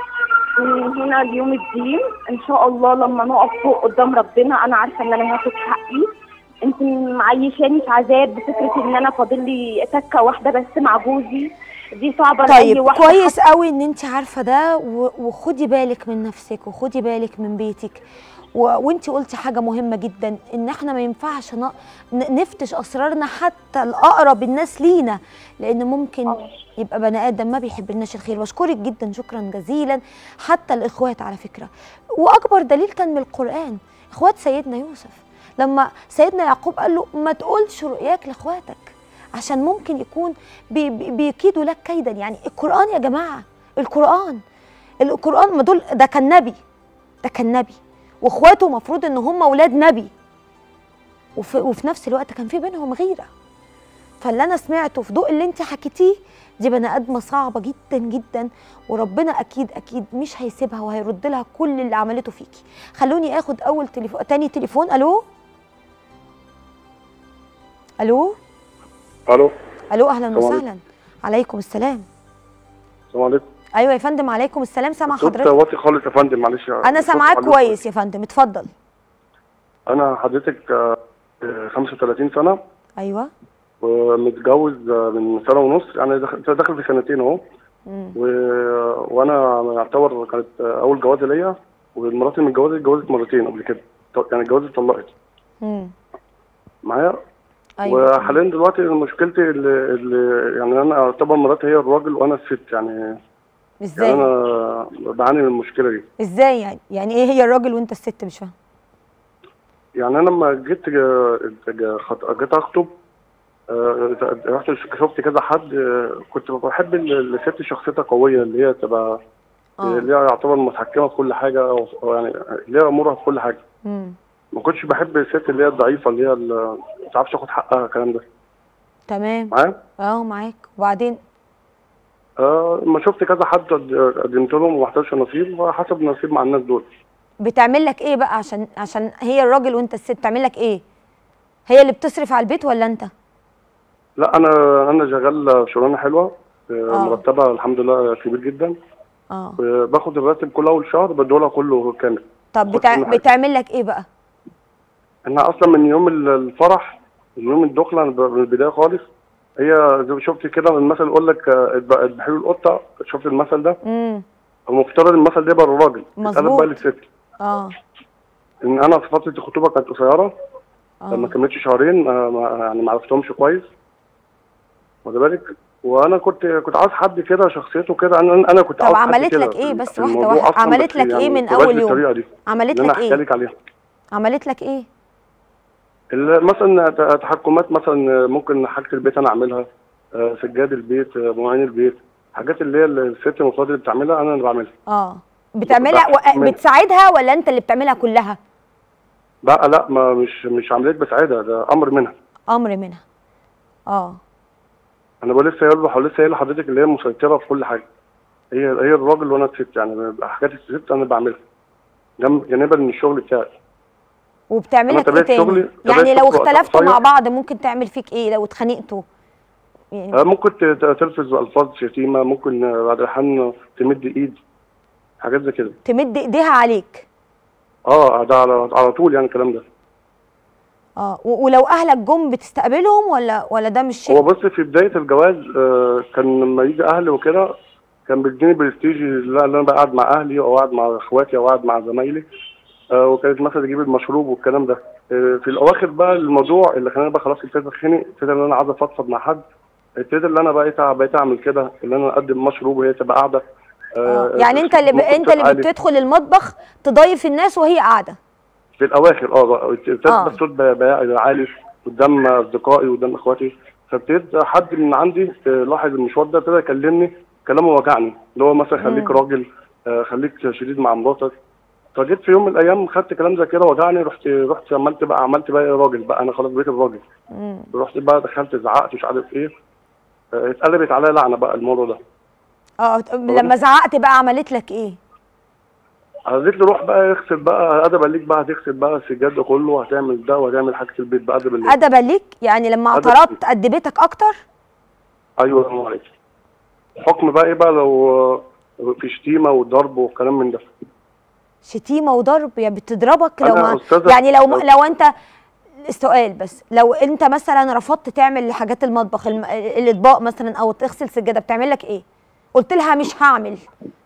من هنا ليوم الدين ان شاء الله لما نقف فوق قدام ربنا انا عارفه ان انا هاخد حقي انت معيشاني في عذاب بفكره ان انا فاضل لي تكه واحده بس مع جوزي دي صعبه لاي طيب واحده كويس قوي ان انت عارفه ده و- وخدي بالك من نفسك وخدي بالك من بيتك و... وانت قلتي حاجه مهمه جدا ان احنا ما ينفعش ن... ن- نفتش اسرارنا حتى الاقرب الناس لينا لان ممكن آه. يبقى بني ادم ما بيحب لناش الخير بشكرك جدا شكرا جزيلا حتى الاخوات على فكره واكبر دليل كان من القران اخوات سيدنا يوسف لما سيدنا يعقوب قال له ما تقولش رؤياك لاخواتك عشان ممكن يكون بي بي بيكيدوا لك كيدا يعني القران يا جماعه القران القران ما دول ده كان نبي ده كان نبي واخواته المفروض ان هم اولاد نبي وفي, وفي نفس الوقت كان في بينهم غيره فاللي انا سمعته في ضوء اللي انت حكيتيه دي بني ادمه صعبه جدا جدا وربنا اكيد اكيد مش هيسيبها وهيرد لها كل اللي عملته فيكي خلوني اخد اول تليفون تاني تليفون الو الو الو الو اهلا السلام عليكم. وسهلا عليكم السلام السلام عليكم ايوه يا فندم عليكم السلام سامع صوت حضرتك واطي خالص يا فندم معلش انا الصوت سامعاك خالص. كويس يا فندم اتفضل انا حضرتك آه، آه، 35 سنه ايوه ومتجوز آه، من سنه ونص يعني داخل داخل في سنتين اهو مم. و... وانا يعتبر كانت آه، اول جوازه ليا ومراتي متجوزه اتجوزت مرتين قبل كده ط- يعني اتجوزت اتطلقت مم. معايا ايوه وحاليا دلوقتي مشكلتي اللي, اللي يعني انا اعتبر مراتي هي الراجل وانا الست يعني يعني ازاي انا بعاني من المشكله دي ازاي يعني يعني ايه هي الراجل وانت الست مش فاهم يعني انا لما جيت جا- جا- خط- جيت اخطب آه، رحت شفت كذا حد آه، كنت بحب ال- الست شخصيتها قويه اللي هي تبقى اه اللي هي يعتبر متحكمه في كل حاجه أو- أو يعني اللي هي امورها في كل حاجه مم. ما كنتش بحب الست اللي هي الضعيفه اللي هي اللي ما تعرفش تاخد حقها الكلام ده تمام معايا اه معاك وبعدين آه لما شفت كذا حد قد- قدمت لهم وما حصلش نصيب وحسب النصيب مع الناس دول بتعمل لك ايه بقى عشان عشان هي الراجل وانت الست بتعمل لك ايه هي اللي بتصرف على البيت ولا انت لا انا انا شغال شغلانه حلوه آه، آه. مرتبها الحمد لله كبير جدا اه باخد الراتب كل اول شهر بدولها كله كامل طب باخد بتع... كل حاجة. بتعمل لك ايه بقى انها اصلا من يوم ال- الفرح من يوم الدخله من البدايه خالص هي زي ما شفت كده المثل يقول لك آه، اذبح- اذبحي له القطه شفت المثل ده امم المفترض المثل ده يبقى للراجل اتقلب مظبوط. بقى للست اه ان انا في فتره الخطوبه كانت قصيره ما اه كملتش شهرين آه، ما- يعني ما عرفتهمش كويس واخد بالك وانا كنت كنت عاوز حد كده شخصيته كده انا انا كنت طب عاوز حد عملت كده لك ايه في بس الموضوع واحده واحده أصلاً، عملت بس لك ايه يعني من تبقاش اول يوم بالطريقه دي عملت اللي انا لك احكي ايه لك عليها عملت لك ايه ال- مثلا ت- تحكمات مثلا ممكن حاجه البيت انا اعملها آه، سجاد البيت آه، مواعين البيت حاجات اللي هي الست المفروض اللي بتعملها انا اللي بعملها اه بتعملها بحكم و... منها. بتساعدها ولا انت اللي بتعملها كلها بقى لا ما مش مش عمليه بساعدها ده امر منها امر منها اه انا بقول لسه هي لسه هي لحضرتك اللي هي مسيطره في كل حاجه هي هي الراجل وانا الست يعني حاجات الست انا بعملها جنب جانبا من الشغل بتاعي وبتعمل أنا لك ايه طبيعة تاني شغلي- طبيعة يعني لو شغلي وقت اختلفتوا قصير. مع بعض ممكن تعمل فيك ايه لو اتخانقتوا يعني آه، ممكن ت- ت- تلفظ الفاظ شتيمه ممكن آه، بعد الحين تمد ايد حاجات زي كده تمد ايديها عليك اه ده على على طول يعني الكلام ده اه و- ولو اهلك جم بتستقبلهم ولا ولا ده مش هو شيء بص في بدايه الجواز آه، كان لما يجي اهلي وكده كان بيديني برستيج لا اللي انا بقى قاعد مع اهلي او قاعد مع اخواتي او قاعد مع زمايلي آه، وكانت مثلا تجيب المشروب والكلام ده آه، في الاواخر بقى الموضوع اللي خلاني بقى خلاص ابتديت اتخنق ابتديت ان انا عايز افضفض مع حد ابتديت ان انا بقيت بقيت اعمل كده ان انا اقدم مشروب وهي تبقى قاعده آه. يعني انت اللي ب... ممكن انت اللي صوت عالي. بتدخل المطبخ تضيف الناس وهي قاعده في الاواخر اه بقى ابتديت آه. بس صوت بقى بقى عالي قدام اصدقائي قدام اخواتي فابتديت حد من عندي آه، لاحظ المشوار ده ابتدى يكلمني كلامه وجعني اللي هو مثلا خليك مم. راجل آه، خليك شديد مع مراتك فجيت في يوم من الايام خدت كلام زي كده وجعني رحت رحت عملت بقى عملت بقى إيه راجل بقى انا خلاص بقيت الراجل مم. رحت بقى دخلت زعقت مش عارف ايه آه، اتقلبت عليا لعنه بقى الموضوع ده اه لما زعقت بقى عملت لك ايه قالت لي روح بقى اغسل بقى ادب ليك بقى هتغسل بقى السجاد ده كله وهتعمل ده وهتعمل حاجه البيت بقى ادب ليك ادبا ليك يعني لما أدب اعترضت ادبتك اكتر ايوه الله عليك حكم بقى ايه بقى لو آه، في شتيمه وضرب وكلام من ده شتيمه وضرب يعني بتضربك لو أنا ما أستاذة- يعني لو لو انت السؤال بس لو انت مثلا رفضت تعمل حاجات المطبخ الم... الاطباق مثلا او تغسل سجاده بتعمل لك ايه قلت لها مش هعمل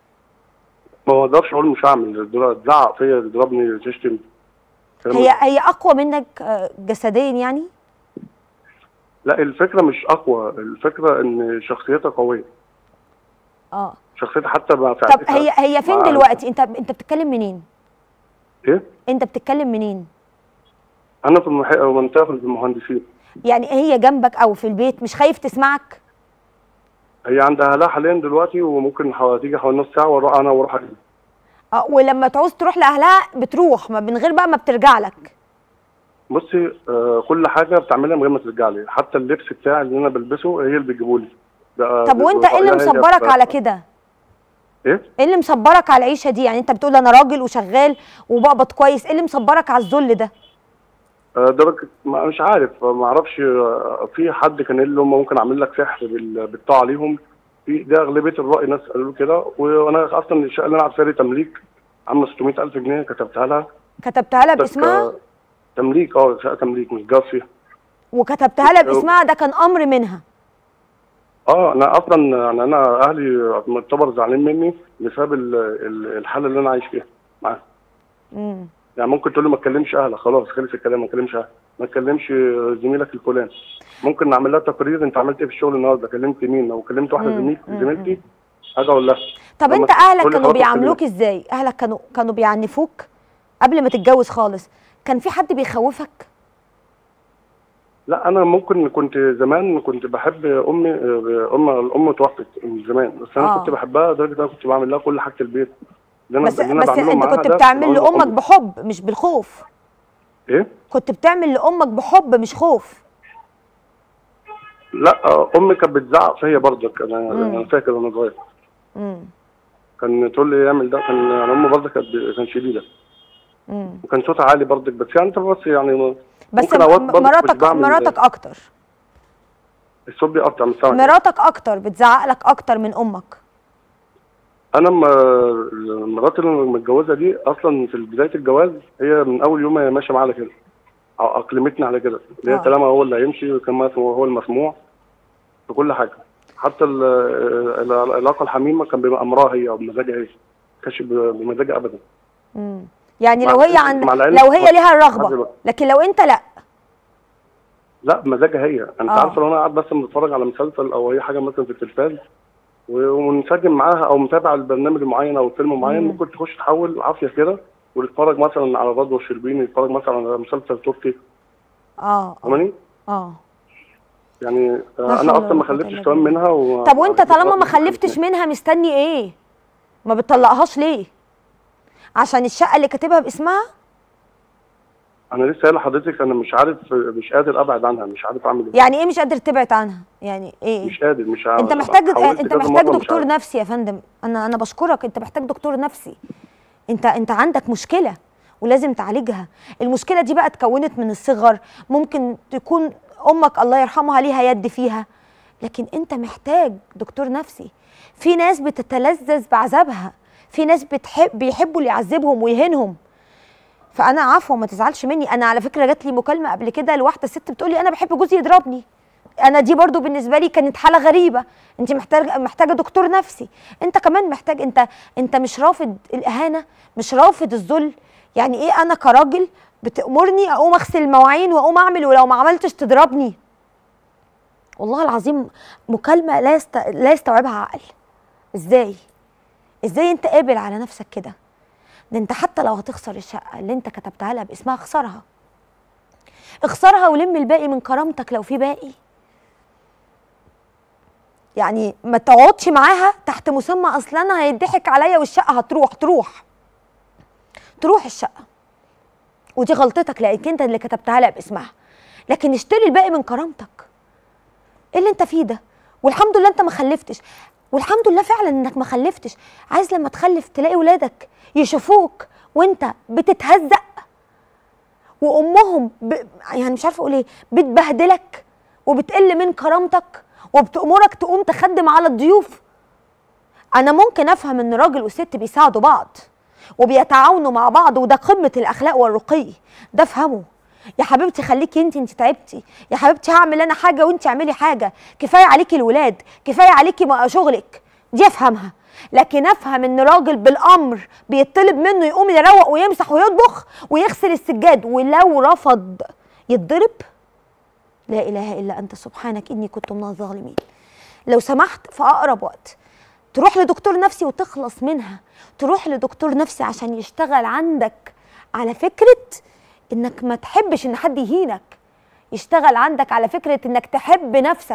ما اقدرش اقول مش هعمل در- تزعق فيا تضربني تشتم كلام هي من- هي اقوى منك آه، جسديا يعني لا الفكره مش اقوى الفكره ان شخصيتها قويه اه شخصيتها حتى مع طب فعلتها هي هي فين مع- دلوقتي انت انت بتتكلم منين ايه انت بتتكلم منين انا في المح... منطقه في المهندسين يعني هي جنبك او في البيت مش خايف تسمعك هي عند اهلها حاليا دلوقتي وممكن حو- تيجي حوالي نص ساعه واروح انا واروح أجي. اه ولما تعوز تروح لاهلها بتروح ما من غير بقى ما بترجع لك بصي آه كل حاجه بتعملها من غير ما ترجع لي حتى اللبس بتاعي اللي انا بلبسه هي اللي بتجيبه لي ده- طب ده- وانت ايه اللي رأيها هي مصبرك ف- على كده ايه ايه اللي مصبرك على العيشه دي يعني انت بتقول انا راجل وشغال وبقبض كويس ايه اللي مصبرك على الذل ده آه، درجة ما مش عارف ما اعرفش آه، في حد كان قال له ممكن اعمل لك سحر بال- بالطاعه ليهم في ده اغلبيه الراي ناس قالوا له كده وانا اصلا الشقه اللي انا قاعد فيها دي تمليك عامله 600000 جنيه كتبتها لها كتبتها لها بس باسمها ك- تمليك اه شقه تمليك مش جاز فيها وكتبتها لها باسمها ده كان امر منها اه انا اصلا يعني انا اهلي معتبر زعلانين مني بسبب ال- ال- الحاله اللي انا عايش فيها معاهم امم يعني ممكن تقول له ما تكلمش اهلك خلاص خلص الكلام ما تكلمش اهلك ما تكلمش زميلك الفلاني ممكن نعمل لها تقرير انت عملت ايه في الشغل النهارده كلمت مين لو كلمت واحده مم، زميل مم، زميلتي اجي اقول لها طب لما انت اهلك تقول لي كانوا خلاص بيعاملوك ازاي اهلك كانوا كانوا بيعنفوك قبل ما تتجوز خالص كان في حد بيخوفك لا انا ممكن كنت زمان كنت بحب امي ام الام توفت من زمان بس انا آه. كنت بحبها لدرجه ان انا كنت بعمل لها كل حاجه البيت اللي انا بس اللي أنا بس بعمله انت معاها كنت ده بتعمل بعمله لامك كله. بحب مش بالخوف ايه كنت بتعمل لامك بحب مش خوف لا آه، امي كانت بتزعق فيا برضك انا مم. انا فاكر وانا صغير امم كان تقول لي اعمل ده كان يعني امي برضك كانت كانت شديده امم وكان صوتها عالي برضك بس يعني انت بس يعني بس ممكن أوقات م- برضه كنت مراتك بعمل- مراتك اكتر الصوت بيقطع من ساعه مراتك اكتر بتزعق لك اكتر من امك انا ما مراتي اللي متجوزه دي اصلا في بدايه الجواز هي من اول يوم هي ماشيه معايا على كده ع- اقلمتني على كده اللي آه. هي كلامها هو اللي هيمشي وكلامها هو المسموع في كل حاجه حتى ال- ال- العلاقه الحميمه كان بيبقى امرها هي او بمزاجها هي ما كانش ب- بمزاجها ابدا امم يعني مع لو هي العلم- عند مع العلم لو هي ليها لحد الرغبه دلوقتي. لكن لو انت لا لا بمزاجها هي انت آه. عارفه لو انا قاعد بس بتفرج على مسلسل او اي حاجه مثلا في التلفاز و- ومنسجم معاها او متابع البرنامج المعين او الفيلم معين مم. ممكن تخش تحول عافيه كده ونتفرج مثلا على رضوى الشربيني نتفرج مثلا على مسلسل تركي اه فاهماني؟ اه يعني لا آه، حول انا ولا اصلا ما قوة خلفتش إلا كمان بالله. منها و... طب وانت طالما ما خلفتش منها مستني ايه ما بتطلقهاش ليه عشان الشقه اللي كاتبها باسمها انا لسه قايل لحضرتك انا مش عارف مش قادر ابعد عنها مش عارف اعمل ايه يعني ايه مش قادر تبعد عنها يعني ايه مش قادر مش عارف انت محتاج حاولت انت كذا محتاج مرة مش دكتور عارف. نفسي يا فندم انا انا بشكرك انت محتاج دكتور نفسي انت انت عندك مشكله ولازم تعالجها المشكله دي بقى اتكونت من الصغر ممكن تكون امك الله يرحمها ليها يد فيها لكن انت محتاج دكتور نفسي في ناس بتتلذذ بعذابها في ناس بتحب بيحبوا اللي يعذبهم ويهينهم فانا عفوا ما تزعلش مني انا على فكره جات لي مكالمه قبل كده لواحده ست بتقول لي انا بحب جوزي يضربني انا دي برضو بالنسبه لي كانت حاله غريبه انت محتاج محتاجه دكتور نفسي انت كمان محتاج انت انت مش رافض الاهانه مش رافض الذل يعني ايه انا كراجل بتامرني اقوم اغسل المواعين واقوم اعمل ولو ما عملتش تضربني والله العظيم مكالمه لا يست... لا يستوعبها عقل ازاي ازاي انت قابل على نفسك كده ده انت حتى لو هتخسر الشقه اللي انت كتبتها لها باسمها اخسرها اخسرها ولم الباقي من كرامتك لو في باقي يعني ما تقعدش معاها تحت مسمى اصل انا هيضحك عليا والشقه هتروح تروح تروح الشقه ودي غلطتك لانك انت اللي كتبتها لها باسمها لكن اشتري الباقي من كرامتك ايه اللي انت فيه ده والحمد لله انت ما خلفتش والحمد لله فعلا انك ما خلفتش عايز لما تخلف تلاقي ولادك يشوفوك وانت بتتهزق وامهم ب... يعني مش عارفه اقول ايه بتبهدلك وبتقل من كرامتك وبتأمرك تقوم تخدم على الضيوف انا ممكن افهم ان راجل وست بيساعدوا بعض وبيتعاونوا مع بعض وده قمه الاخلاق والرقي ده افهمه يا حبيبتي خليكي انت انت تعبتي يا حبيبتي هعمل انا حاجه وانت اعملي حاجه كفايه عليكي الولاد كفايه عليكي م- شغلك دي افهمها لكن افهم ان راجل بالامر بيطلب منه يقوم يروق ويمسح ويطبخ ويغسل السجاد ولو رفض يتضرب لا اله الا انت سبحانك اني كنت من الظالمين لو سمحت في اقرب وقت تروح لدكتور نفسي وتخلص منها تروح لدكتور نفسي عشان يشتغل عندك على فكره انك ما تحبش ان حد يهينك يشتغل عندك على فكره انك تحب نفسك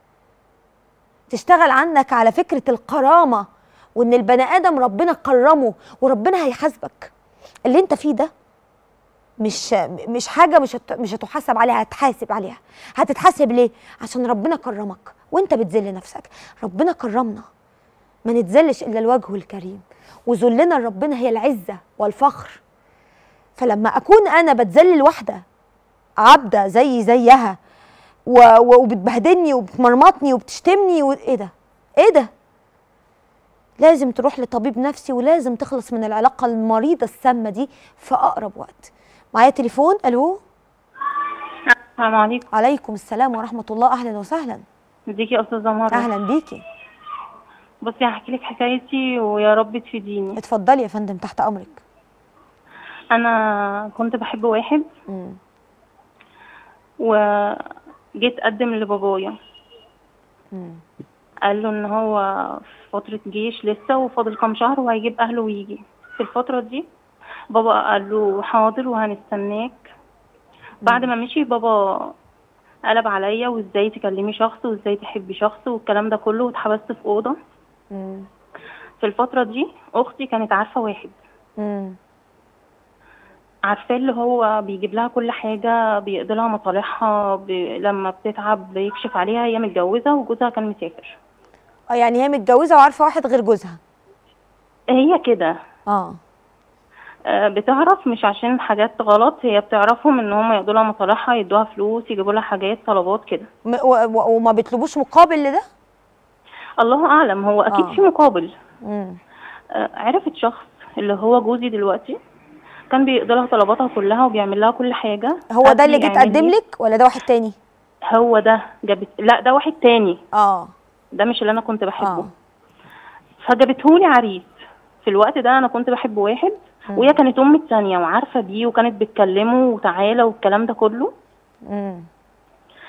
تشتغل عندك على فكره الكرامه وان البني ادم ربنا كرمه وربنا هيحاسبك اللي انت فيه ده مش مش حاجه مش هت- مش هتحاسب عليها هتحاسب عليها هتتحاسب ليه عشان ربنا كرمك وانت بتذل نفسك ربنا كرمنا ما نتذلش الا لوجهه الكريم وذلنا لربنا هي العزه والفخر فلما اكون انا بتذلل واحده عبده زي زيها و... و... وبتبهدلني وبتمرمطني وبتشتمني و... ايه ده ايه ده لازم تروح لطبيب نفسي ولازم تخلص من العلاقه المريضه السامه دي في اقرب وقت معايا تليفون الو السلام عليكم عليكم السلام ورحمه الله اهلا وسهلا ازيكي يا استاذه مروه اهلا بيكي بصي هحكي لك حكايتي ويا رب تفيديني اتفضلي يا فندم تحت امرك انا كنت بحب واحد مم. وجيت اقدم لبابايا مم. قال له ان هو في فتره جيش لسه وفاضل كام شهر وهيجيب اهله ويجي في الفتره دي بابا قال له حاضر وهنستناك بعد ما مشي بابا قلب عليا وازاي تكلمي شخص وازاي تحبي شخص والكلام ده كله واتحبست في اوضه مم. في الفتره دي اختي كانت عارفه واحد مم. عارفاه اللي هو بيجيب لها كل حاجة بيقضي لها مصالحها ب... لما بتتعب بيكشف عليها هي متجوزة وجوزها كان مسافر اه يعني هي متجوزه وعارفه واحد غير جوزها هي كده اه آه، بتعرف مش عشان حاجات غلط هي بتعرفهم ان هم يقضوا لها مصالحها يدوها فلوس يجيبوا لها حاجات طلبات كده م- و- و- وما بيطلبوش مقابل لده الله اعلم هو اكيد آه. في مقابل مم. آه، عرفت شخص اللي هو جوزي دلوقتي كان بيقضي لها طلباتها كلها وبيعمل لها كل حاجة هو ده قبل اللي جه يعمل تقدم لي- لك ولا ده واحد تاني هو ده جابت لا ده واحد تاني اه ده مش اللي انا كنت بحبه اه فجابتهولي عريس في الوقت ده انا كنت بحب واحد وهي كانت ام التانية وعارفه بيه وكانت بتكلمه وتعالى والكلام ده كله مم.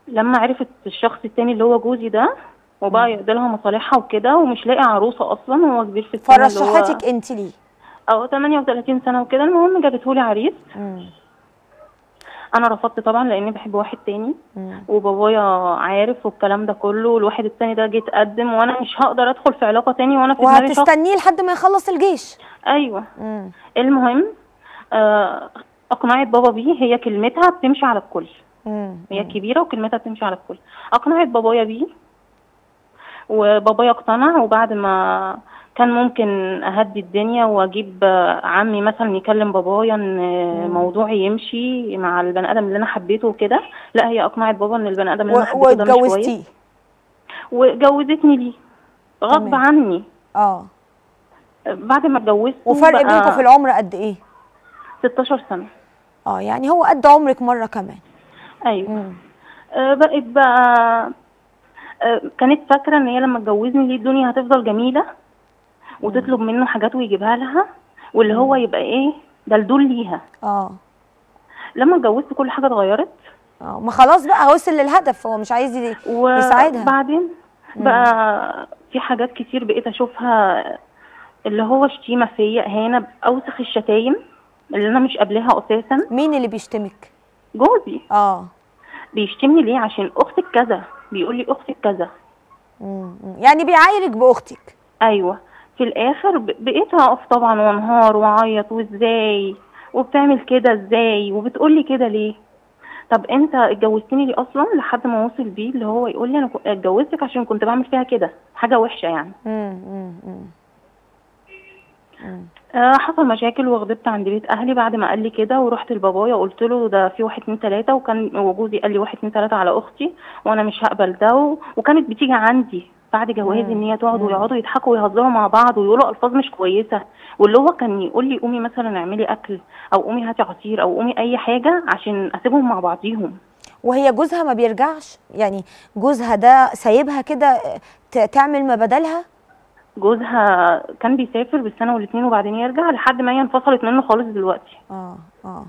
لما عرفت الشخص التاني اللي هو جوزي ده وبقى يقضي لها مصالحها وكده ومش لاقي عروسه اصلا وهو كبير في السن اللي هو- فرشحتك انت ليه اه 38 سنه وكده المهم جابتهولي عريس مم. انا رفضت طبعا لاني بحب واحد تاني مم. وبابايا عارف والكلام ده كله والواحد التاني ده جه يتقدم وانا مش هقدر ادخل في علاقه تاني وانا في دماغي شخص وهتستنيه لحد ما يخلص الجيش ايوه مم. المهم آه اقنعت بابا بيه هي كلمتها بتمشي على الكل مم. هي كبيره وكلمتها بتمشي على الكل اقنعت بابايا بيه وبابايا اقتنع وبعد ما كان ممكن اهدي الدنيا واجيب آه، عمي مثلا يكلم بابايا ان آه، موضوعي يمشي مع البني ادم اللي انا حبيته وكده لا هي اقنعت بابا ان البني ادم اللي انا و- حبيته ده مش كويس واتجوزتيه وجوزتني ليه غصب تمام. عني اه بعد ما اتجوزت وفرق بينكم في العمر قد ايه 16 سنه اه يعني هو قد عمرك مره كمان ايوه مم. آه، بقت بقى آه، كانت فاكره ان هي لما تجوزني ليه الدنيا هتفضل جميله وتطلب منه حاجات ويجيبها لها واللي هو يبقى ايه دلدول ليها اه لما اتجوزت كل حاجه اتغيرت اه ما خلاص بقى وصل للهدف هو مش عايز ي- يساعدها وبعدين بقى في حاجات كتير بقيت اشوفها اللي هو شتيمه فيا اهانه باوسخ الشتايم اللي انا مش قابلاها اساسا مين اللي بيشتمك جوزي اه بيشتمني ليه عشان اختك كذا بيقول لي اختك كذا مم. مم. يعني بيعايرك باختك ايوه في الاخر ب- بقيت اقف طبعا وانهار واعيط وازاي وبتعمل كده ازاي وبتقولي كده ليه طب انت اتجوزتني ليه اصلا لحد ما وصل بيه اللي هو يقول لي انا كو- اتجوزتك عشان كنت بعمل فيها كده حاجه وحشه يعني مم. مم. مم. آه حصل مشاكل وغضبت عند بيت اهلي بعد ما قال لي كده ورحت لبابايا وقلت له ده في واحد اتنين تلاته وكان وجوزي قال لي واحد اتنين تلاته على اختي وانا مش هقبل ده و... وكانت بتيجي عندي بعد جوازي ان هي تقعد ويقعدوا يضحكوا ويهزروا مع بعض ويقولوا الفاظ مش كويسه واللي هو كان يقول لي قومي مثلا اعملي اكل او قومي هاتي عصير او قومي اي حاجه عشان اسيبهم مع بعضيهم وهي جوزها ما بيرجعش يعني جوزها ده سايبها كده ت- تعمل ما بدلها جوزها كان بيسافر بالسنه والاتنين وبعدين يرجع لحد ما هي انفصلت منه خالص دلوقتي اه اه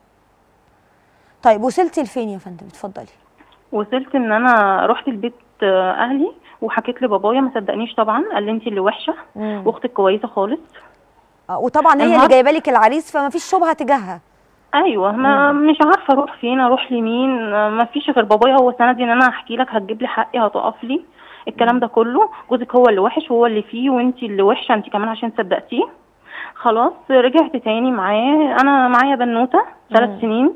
طيب وصلتي لفين يا فندم اتفضلي وصلت ان انا رحت البيت آه، اهلي وحكيت لبابايا ما صدقنيش طبعا قال لي انت اللي وحشه مم. واختك كويسه خالص آه وطبعا هي اللي النهار- جايبه لك العريس فما فيش شبهه تجاهها ايوه ما مش عارفه اروح فين اروح لمين آه، ما فيش غير بابايا هو سندي ان انا هحكي لك هتجيب لي حقي هتقف لي الكلام ده كله جوزك هو اللي وحش وهو اللي فيه وانت اللي وحشه انت كمان عشان صدقتيه خلاص رجعت تاني معاه انا معايا بنوته ثلاث سنين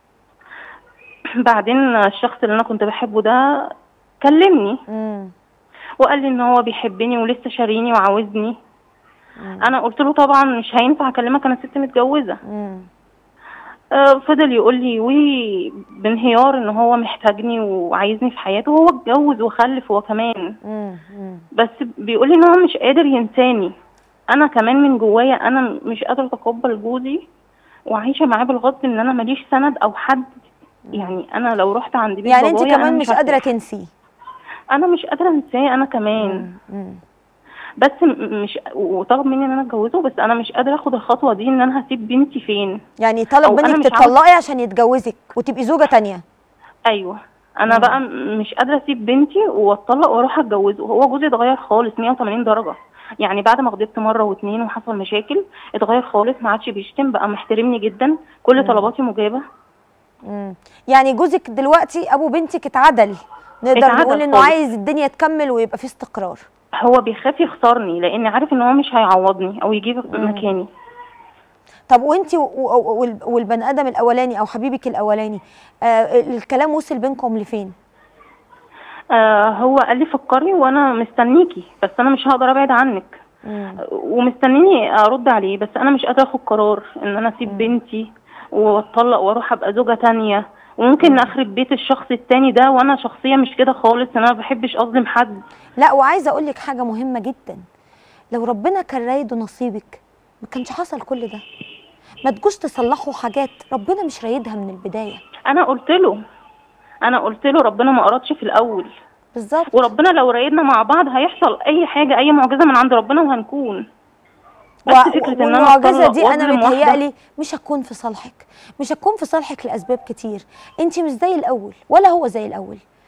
بعدين الشخص اللي انا كنت بحبه ده كلمني مم. وقال لي ان هو بيحبني ولسه شاريني وعاوزني انا قلت له طبعا مش هينفع اكلمك انا ست متجوزه مم. آه، فضل يقول لي وي بانهيار ان هو محتاجني وعايزني في حياته وهو اتجوز وخلف هو كمان مم. مم. بس بيقول لي ان هو مش قادر ينساني انا كمان من جوايا انا مش قادره اتقبل جوزي وعايشه معاه بالغصب ان انا ماليش سند او حد يعني انا لو رحت عند بيت يعني انت بابايا أنا كمان مش قادره هرتاح. تنسيه انا مش قادره انساه انا كمان مم. بس م- مش وطلب مني ان انا اتجوزه بس انا مش قادره اخد الخطوه دي ان انا هسيب بنتي فين يعني طلب أو أنا منك مش عاوز- تطلقي عشان يتجوزك وتبقي زوجه تانية ايوه انا بقى م- مش قادره اسيب بنتي واتطلق واروح اتجوزه هو جوزي اتغير خالص 180 درجه يعني بعد ما غضبت مره واتنين وحصل مشاكل اتغير خالص ما عادش بيشتم بقى محترمني جدا كل طلباتي مجابه مم. يعني جوزك دلوقتي ابو بنتك اتعدل نقدر اتعدل نقول انه خالص. عايز الدنيا تكمل ويبقى في استقرار هو بيخاف يخسرني لان عارف ان هو مش هيعوضني او يجيب مكاني طب وانت والبني ادم الاولاني او حبيبك الاولاني آه الكلام وصل بينكم لفين آه هو قال لي فكري وانا مستنيكي بس انا مش هقدر ابعد عنك مم. ومستنيني ارد عليه بس انا مش قادره اخد قرار ان انا اسيب بنتي واتطلق واروح ابقى زوجه تانية وممكن اخرب بيت الشخص التاني ده وانا شخصيه مش كده خالص انا ما بحبش اظلم حد لا وعايزه اقول لك حاجه مهمه جدا لو ربنا كان رايده نصيبك ما كانش حصل كل ده ما تجوش تصلحوا حاجات ربنا مش رايدها من البدايه انا قلت له انا قلت له ربنا ما ارادش في الاول بالظبط وربنا لو رايدنا مع بعض هيحصل اي حاجه اي معجزه من عند ربنا وهنكون بس و- فكره ان انا والمعجزه أتطلق دي انا وأظلم واحدة- متهيألي مش هتكون في صالحك مش هتكون في صالحك لاسباب كتير انت مش زي الاول ولا هو زي الاول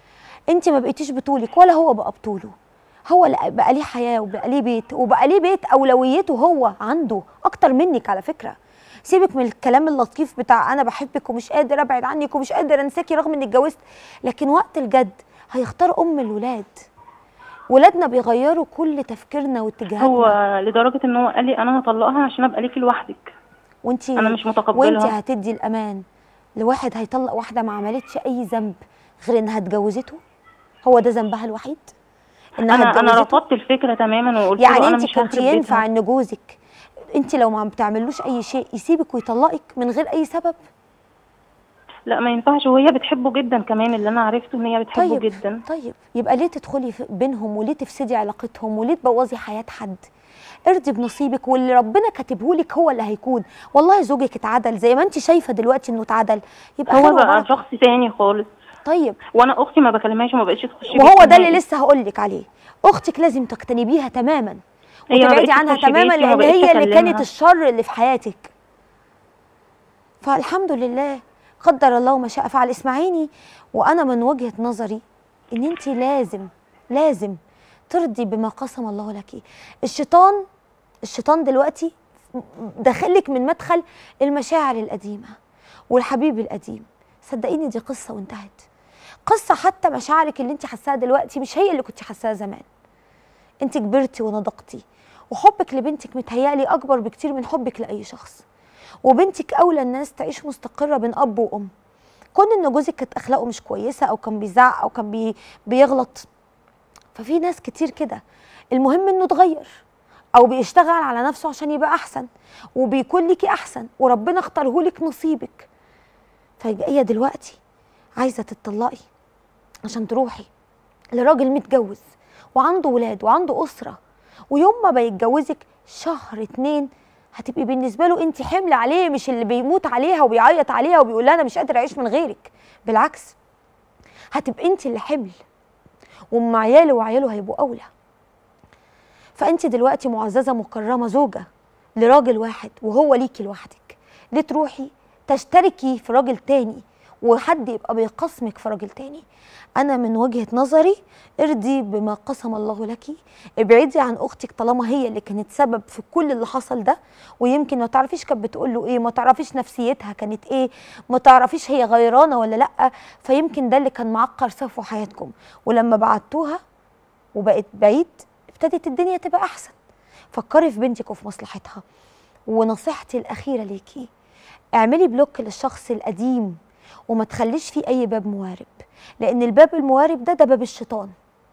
انت ما بقيتيش بطولك ولا هو بقى بطوله هو اللي بقى ليه حياه وبقى ليه بيت وبقى ليه بيت اولويته هو عنده اكتر منك على فكره سيبك من الكلام اللطيف بتاع انا بحبك ومش قادر ابعد عنك ومش قادر انساكي رغم اني اتجوزت لكن وقت الجد هيختار ام الولاد ولادنا بيغيروا كل تفكيرنا واتجاهاتنا هو لدرجه ان هو قال لي انا هطلقها عشان ابقى ليكي لوحدك وانت انا مش وانت متقبلها هتدي الامان لواحد هيطلق واحده ما عملتش اي ذنب غير انها اتجوزته هو ده ذنبها الوحيد انها انا انا اتجوزته؟ رفضت الفكره تماما وقلت له يعني انا انت مش كنت هخرب ينفع بيتها. ان جوزك انت لو ما بتعملوش اي شيء يسيبك ويطلقك من غير اي سبب لا ما ينفعش وهي بتحبه جدا كمان اللي انا عرفته ان هي بتحبه طيب جدا طيب يبقى ليه تدخلي في- بينهم وليه تفسدي علاقتهم وليه تبوظي حياه حد ارضي بنصيبك واللي ربنا كاتبهولك هو اللي هيكون والله زوجك اتعدل زي ما انت شايفه دلوقتي انه اتعدل يبقى خير هو بقى وبركه شخص تاني خالص طيب وانا اختي ما بكلمهاش وما بقتش تخش وهو بيتي ده اللي نهائي. لسه هقول لك عليه اختك لازم تجتنبيها تماما هي ما وتبعدي بقتش عنها تخش تماما بيتي وما لان بقتش هي اللي كانت أكلمها. الشر اللي في حياتك فالحمد لله قدر الله ما شاء فعل اسمعيني وانا من وجهه نظري ان انت لازم لازم ترضي بما قسم الله لك الشيطان الشيطان دلوقتي داخلك من مدخل المشاعر القديمه والحبيب القديم صدقيني دي قصه وانتهت قصه حتى مشاعرك اللي انت حاساها دلوقتي مش هي اللي كنت حاساها زمان انت كبرتي ونضجتي وحبك لبنتك متهيألي اكبر بكتير من حبك لاي شخص وبنتك اولى الناس تعيش مستقره بين اب وام كون ان جوزك كانت اخلاقه مش كويسه او كان بيزعق او كان بي بيغلط ففي ناس كتير كده المهم انه اتغير او بيشتغل على نفسه عشان يبقى احسن وبيكون ليكي احسن وربنا اختاره لك نصيبك فهي دلوقتي عايزه تتطلقي عشان تروحي لراجل متجوز وعنده ولاد وعنده اسره ويوم ما بيتجوزك شهر اتنين هتبقي بالنسبه له انت حمل عليه مش اللي بيموت عليها وبيعيط عليها وبيقول لها انا مش قادر اعيش من غيرك بالعكس هتبقي انت اللي حمل وام عياله وعياله هيبقوا اولى فانت دلوقتي معززه مكرمه زوجه لراجل واحد وهو ليكي لوحدك ليه تروحي تشتركي في راجل تاني وحد يبقى بيقسمك في راجل تاني انا من وجهه نظري ارضي بما قسم الله لك ابعدي عن اختك طالما هي اللي كانت سبب في كل اللي حصل ده ويمكن ما تعرفيش كانت بتقول له ايه ما تعرفيش نفسيتها كانت ايه ما تعرفيش هي غيرانه ولا لا فيمكن ده اللي كان معكر صفو حياتكم ولما بعتوها وبقت بعيد ابتدت الدنيا تبقى احسن فكري في بنتك وفي مصلحتها ونصيحتي الاخيره ليكي اعملي بلوك للشخص القديم وما تخليش فيه اي باب موارب لان الباب الموارب ده ده باب الشيطان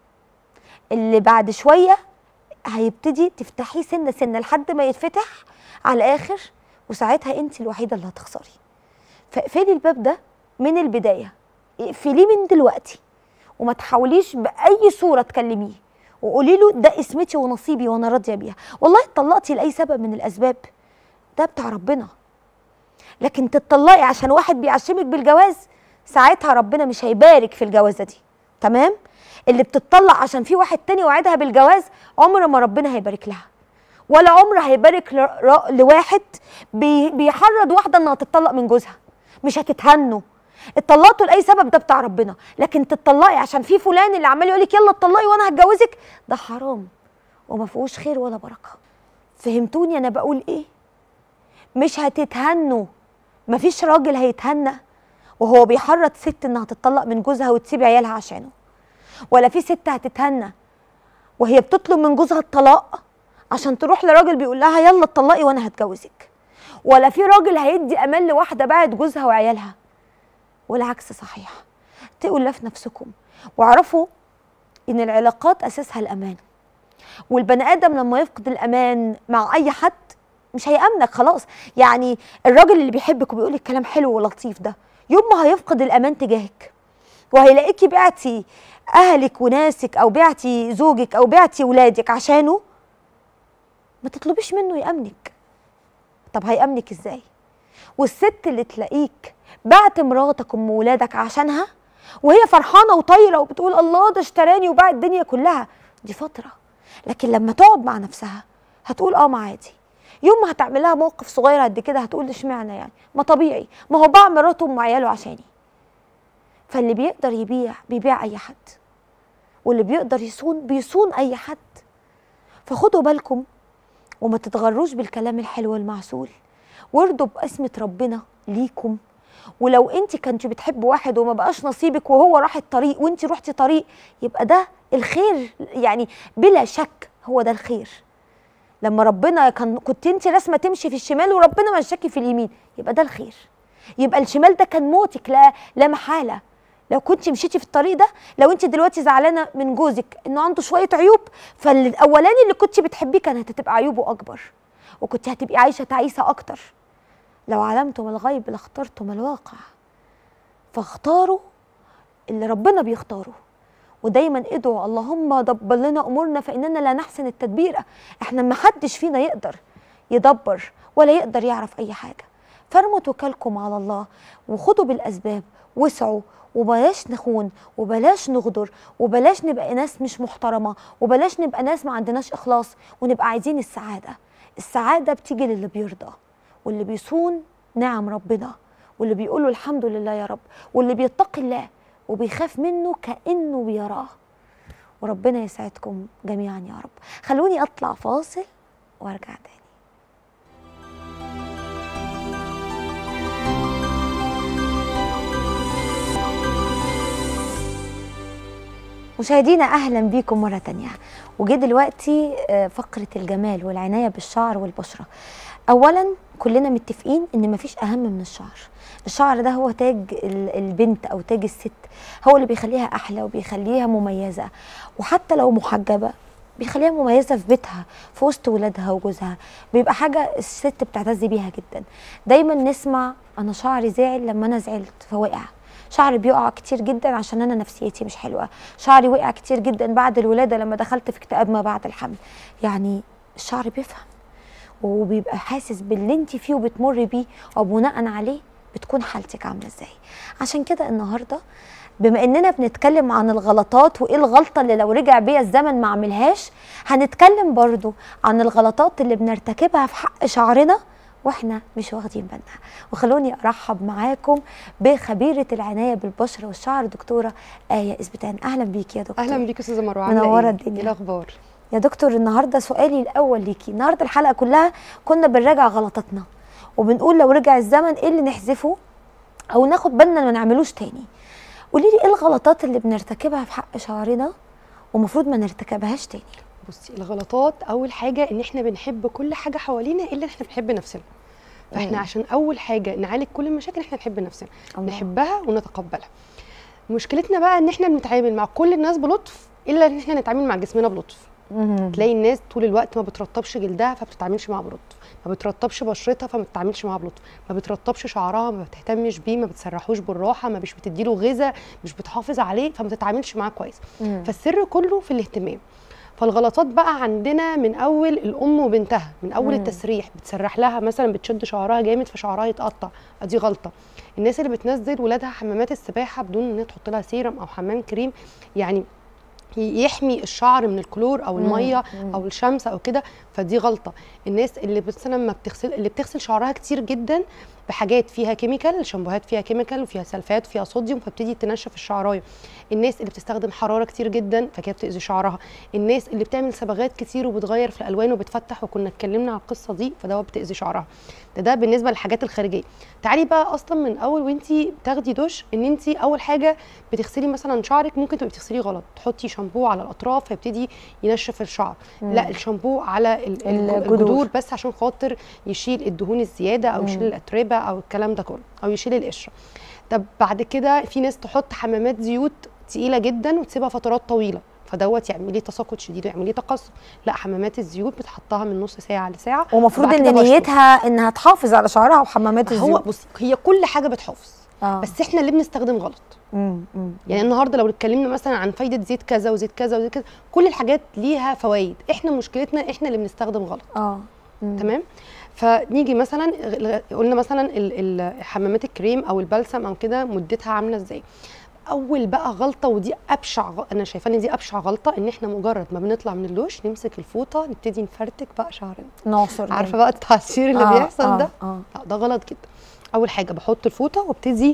اللي بعد شويه هيبتدي تفتحيه سنه سنه لحد ما يتفتح على الاخر وساعتها انت الوحيده اللي هتخسري فاقفلي الباب ده من البدايه اقفليه من دلوقتي وما تحاوليش باي صوره تكلميه وقولي له ده اسمتي ونصيبي وانا راضيه بيها والله اتطلقتي لاي سبب من الاسباب ده بتاع ربنا لكن تتطلقي عشان واحد بيعشمك بالجواز ساعتها ربنا مش هيبارك في الجوازه دي تمام اللي بتتطلق عشان في واحد تاني وعدها بالجواز عمر ما ربنا هيبارك لها ولا عمر هيبارك ل- ر- لواحد بي- بيحرض واحده انها تتطلق من جوزها مش هتتهنوا اتطلقتوا لاي سبب ده بتاع ربنا لكن تتطلقي عشان في فلان اللي عمال يقول لك يلا اتطلقي وانا هتجوزك ده حرام وما فيهوش خير ولا بركه فهمتوني انا بقول ايه مش هتتهنوا مفيش راجل هيتهنى وهو بيحرض ست انها تتطلق من جوزها وتسيب عيالها عشانه ولا في ست هتتهنى وهي بتطلب من جوزها الطلاق عشان تروح لراجل بيقول لها يلا اتطلقي وانا هتجوزك ولا في راجل هيدي امان لواحده باعت جوزها وعيالها والعكس صحيح اتقوا الله في نفسكم واعرفوا ان العلاقات اساسها الامان والبني ادم لما يفقد الامان مع اي حد مش هيامنك خلاص يعني الراجل اللي بيحبك وبيقول لك كلام حلو ولطيف ده يوم ما هيفقد الامان تجاهك وهيلاقيكي بعتي اهلك وناسك او بعتي زوجك او بعتي ولادك عشانه ما تطلبيش منه يامنك طب هيامنك ازاي والست اللي تلاقيك بعت مراتك ام ولادك عشانها وهي فرحانه وطايره وبتقول الله ده اشتراني وباع الدنيا كلها دي فتره لكن لما تقعد مع نفسها هتقول اه ما عادي يوم ما هتعمل لها موقف صغير قد كده هتقول اشمعنى يعني ما طبيعي ما هو باع مراته وام عياله عشاني فاللي بيقدر يبيع بيبيع اي حد واللي بيقدر يصون بيصون اي حد فخدوا بالكم وما تتغروش بالكلام الحلو المعسول وارضوا باسمة ربنا ليكم ولو انت كنت بتحب واحد وما بقاش نصيبك وهو راح الطريق وانت رحتي طريق يبقى ده الخير يعني بلا شك هو ده الخير لما ربنا كان كنت انت رسمه تمشي في الشمال وربنا مشاكي في اليمين يبقى ده الخير يبقى الشمال ده كان موتك لا لا محاله لو كنت مشيتي في الطريق ده لو انت دلوقتي زعلانه من جوزك انه عنده شويه عيوب فالاولاني اللي كنت بتحبيه كانت هتبقى عيوبه اكبر وكنت هتبقي عايشه تعيسه اكتر لو علمتم الغيب لاخترتم الواقع فاختاروا اللي ربنا بيختاره ودايما ادعوا اللهم دبر لنا امورنا فاننا لا نحسن التدبير احنا ما حدش فينا يقدر يدبر ولا يقدر يعرف اي حاجه فارموا توكلكم على الله وخدوا بالاسباب واسعوا وبلاش نخون وبلاش نغدر وبلاش نبقى ناس مش محترمه وبلاش نبقى ناس ما عندناش اخلاص ونبقى عايزين السعاده السعاده بتيجي للي بيرضى واللي بيصون نعم ربنا واللي بيقول له الحمد لله يا رب واللي بيتقي الله وبيخاف منه كانه بيراه وربنا يسعدكم جميعا يا رب خلوني اطلع فاصل وارجع تاني مشاهدينا اهلا بيكم مره تانية وجه دلوقتي آه، فقره الجمال والعنايه بالشعر والبشره اولا كلنا متفقين ان مفيش اهم من الشعر الشعر ده هو تاج ال- البنت او تاج الست هو اللي بيخليها احلى وبيخليها مميزه وحتى لو محجبه بيخليها مميزه في بيتها في وسط ولادها وجوزها بيبقى حاجه الست بتعتز بيها جدا دايما نسمع انا شعري زعل لما انا زعلت فوقع شعري بيقع كتير جدا عشان انا نفسيتي مش حلوه شعري وقع كتير جدا بعد الولاده لما دخلت في اكتئاب ما بعد الحمل يعني الشعر بيفهم وبيبقى حاسس باللي انت فيه وبتمر بيه وبناء عليه بتكون حالتك عامله ازاي عشان كده النهارده بما اننا بنتكلم عن الغلطات وايه الغلطه اللي لو رجع بيا الزمن ما اعملهاش هنتكلم برضو عن الغلطات اللي بنرتكبها في حق شعرنا واحنا مش واخدين بالنا وخلوني ارحب معاكم بخبيره العنايه بالبشره والشعر دكتوره ايه اسبتان اهلا بيكي يا دكتور اهلا بيكي استاذه مروه عامله منورة ايه؟ الدنيا. ايه الاخبار يا دكتور النهارده سؤالي الاول ليكي النهارده الحلقه كلها كنا بنراجع غلطاتنا وبنقول لو رجع الزمن ايه اللي نحذفه او ناخد بالنا ما نعملوش تاني قولي لي ايه الغلطات اللي بنرتكبها في حق شعرنا ومفروض ما نرتكبهاش تاني بصي الغلطات اول حاجه ان احنا بنحب كل حاجه حوالينا الا احنا بنحب نفسنا فاحنا مم. عشان اول حاجه نعالج كل المشاكل احنا نحب نفسنا الله. نحبها ونتقبلها مشكلتنا بقى ان احنا بنتعامل مع كل الناس بلطف الا ان احنا نتعامل مع جسمنا بلطف مهم. تلاقي الناس طول الوقت ما بترطبش جلدها فبتتعاملش معاها بلطف ما بترطبش بشرتها فما بتتعاملش معاها بلطف ما بترطبش شعرها ما بتهتمش بيه ما بتسرحوش بالراحه ما مش بتديله غذاء مش بتحافظ عليه فما تتعاملش معاه كويس مم. فالسر كله في الاهتمام فالغلطات بقى عندنا من اول الام وبنتها من اول مم. التسريح بتسرح لها مثلا بتشد شعرها جامد فشعرها يتقطع ادي غلطه الناس اللي بتنزل ولادها حمامات السباحه بدون ان هي تحط لها سيرم او حمام كريم يعني يحمي الشعر من الكلور او مم. الميه مم. او الشمس او كده فدي غلطه الناس اللي مثلا ما بتغسل اللي بتغسل شعرها كتير جدا بحاجات فيها كيميكال الشامبوهات فيها كيميكال وفيها سلفات وفيها صوديوم فبتدي تنشف الشعرايه الناس اللي بتستخدم حراره كتير جدا فكده بتاذي شعرها الناس اللي بتعمل صبغات كتير وبتغير في الالوان وبتفتح وكنا اتكلمنا على القصه دي فده بتاذي شعرها ده ده بالنسبه للحاجات الخارجيه تعالي بقى اصلا من اول وانتي بتاخدي دش ان انتي اول حاجه بتغسلي مثلا شعرك ممكن تبقي بتغسليه غلط تحطي شامبو على الاطراف فيبتدي ينشف الشعر مم. لا الشامبو على ال- الجذور. الجذور بس عشان خاطر يشيل الدهون الزياده او مم. يشيل الاتربه او الكلام ده كله او يشيل القشره طب بعد كده في ناس تحط حمامات زيوت تقيله جدا وتسيبها فترات طويله فدوت يعمل لي تساقط شديد ويعمل لي تقصف لا حمامات الزيوت بتحطها من نص ساعه لساعه ومفروض وبعد ان كده بشرب. نيتها انها تحافظ على شعرها وحمامات هو الزيوت بصي هي كل حاجه بتحافظ آه. بس احنا اللي بنستخدم غلط مم. مم. يعني النهارده لو اتكلمنا مثلا عن فايده زيت كذا وزيت كذا وزيت كذا كل الحاجات ليها فوائد احنا مشكلتنا احنا اللي بنستخدم غلط اه مم. تمام فنيجي مثلا غ- قلنا مثلا ال- ال- حمامات الكريم او البلسم او كده مدتها عامله ازاي اول بقى غلطه ودي ابشع غ... انا شايفه ان دي ابشع غلطه ان احنا مجرد ما بنطلع من اللوش نمسك الفوطه نبتدي نفرتك بقى شعرنا ناصر عارفه بقى التعصير اللي آه، بيحصل آه، ده اه لا ده غلط جدا اول حاجه بحط الفوطه وابتدي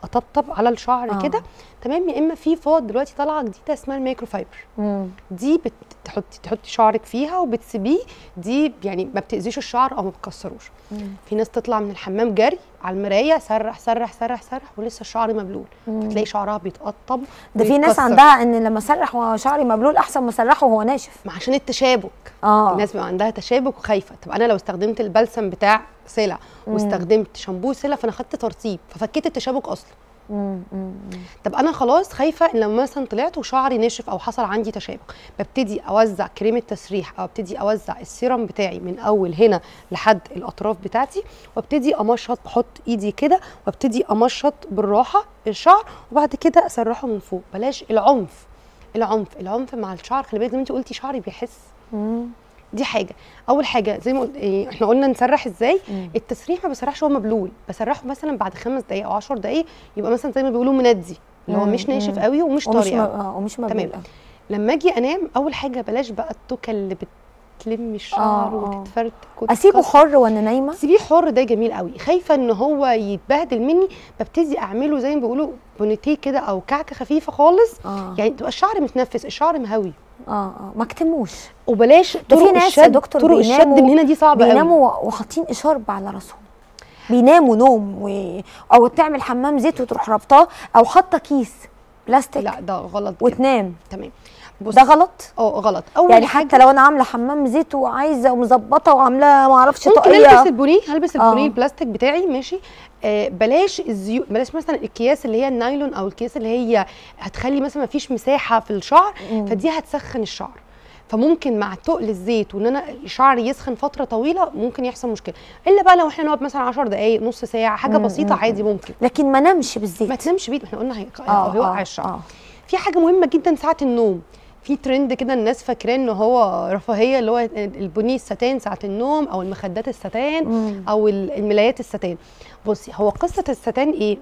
اطبطب على الشعر آه. كده تمام يا اما في فوط دلوقتي طالعه جديده اسمها الميكرو فايبر مم. دي بتحطي تحطي شعرك فيها وبتسيبيه دي يعني ما بتاذيش الشعر او ما بتكسروش في ناس تطلع من الحمام جري على المرايه سرح سرح سرح سرح ولسه الشعر مبلول تلاقي شعرها بيتقطب ده في ناس ويتكسر. عندها ان لما اسرح وشعري مبلول احسن ما اسرحه وهو ناشف ما عشان التشابك اه الناس بيبقى عندها تشابك وخايفه طب انا لو استخدمت البلسم بتاع سلع واستخدمت شامبو سلع فانا خدت ترطيب ففكيت التشابك اصلا مم. مم. طب انا خلاص خايفه ان لما مثلا طلعت وشعري نشف او حصل عندي تشابك ببتدي اوزع كريم التسريح او ابتدي اوزع السيرم بتاعي من اول هنا لحد الاطراف بتاعتي وابتدي امشط احط ايدي كده وابتدي امشط بالراحه الشعر وبعد كده اسرحه من فوق بلاش العنف العنف العنف مع الشعر خلي بالك زي ما انت قلتي شعري بيحس مم. دي حاجه اول حاجه زي ما قلت إيه، احنا قلنا نسرح ازاي مم. التسريح ما بسرحش وهو مبلول بسرحه مثلا بعد خمس دقائق او 10 دقائق يبقى مثلا زي ما بيقولوا مندي اللي هو مم، مش ناشف مم. قوي ومش ومش طري م... قوي آه ومش مبلول تمام. أوي. لما اجي انام اول حاجه بلاش بقى التوكه اللي بتلم الشعر آه، آه. وتتفرتك اسيبه وتتكسر. حر وانا نايمه سيبيه حر ده جميل قوي خايفه ان هو يتبهدل مني ببتدي اعمله زي ما بيقولوا بونيتيه كده او كعكه خفيفه خالص اه يعني تبقى الشعر متنفس الشعر مهوي اه اه ما اكتموش وبلاش ده في طرق ناس يا الشد دكتور طرق الشد بيناموا- من هنا دي صعبه قوي بيناموا وحاطين اشارب على راسهم بيناموا نوم و... او تعمل حمام زيت وتروح رابطاه او حاطه كيس بلاستيك لا ده غلط جدا وتنام تمام بص ده غلط اه غلط اول يعني حاجه حتى لو انا عامله حمام زيت وعايزه ومظبطه وعاملاه ما اعرفش ممكن طاقيه البس البونيه هلبس آه. البونيه البلاستيك بتاعي ماشي آه بلاش الزيوت بلاش مثلا الاكياس اللي هي النايلون او الكيس اللي هي هتخلي مثلا ما فيش مساحه في الشعر مم. فدي هتسخن الشعر فممكن مع تقل الزيت وان انا شعري يسخن فتره طويله ممكن يحصل مشكله الا بقى لو احنا نقعد مثلا 10 دقائق نص ساعه حاجه مم، بسيطه مم، عادي ممكن لكن ما نامش بالزيت ما تنامش بيه احنا قلنا هي- آه، هيوقع آه، الشعر آه. في حاجه مهمه جدا ساعه النوم في ترند كده الناس فاكراه ان هو رفاهيه اللي هو البني الستان ساعه النوم او المخدات الستان مم. او ال- الملايات الستان بصي هو قصه الستان ايه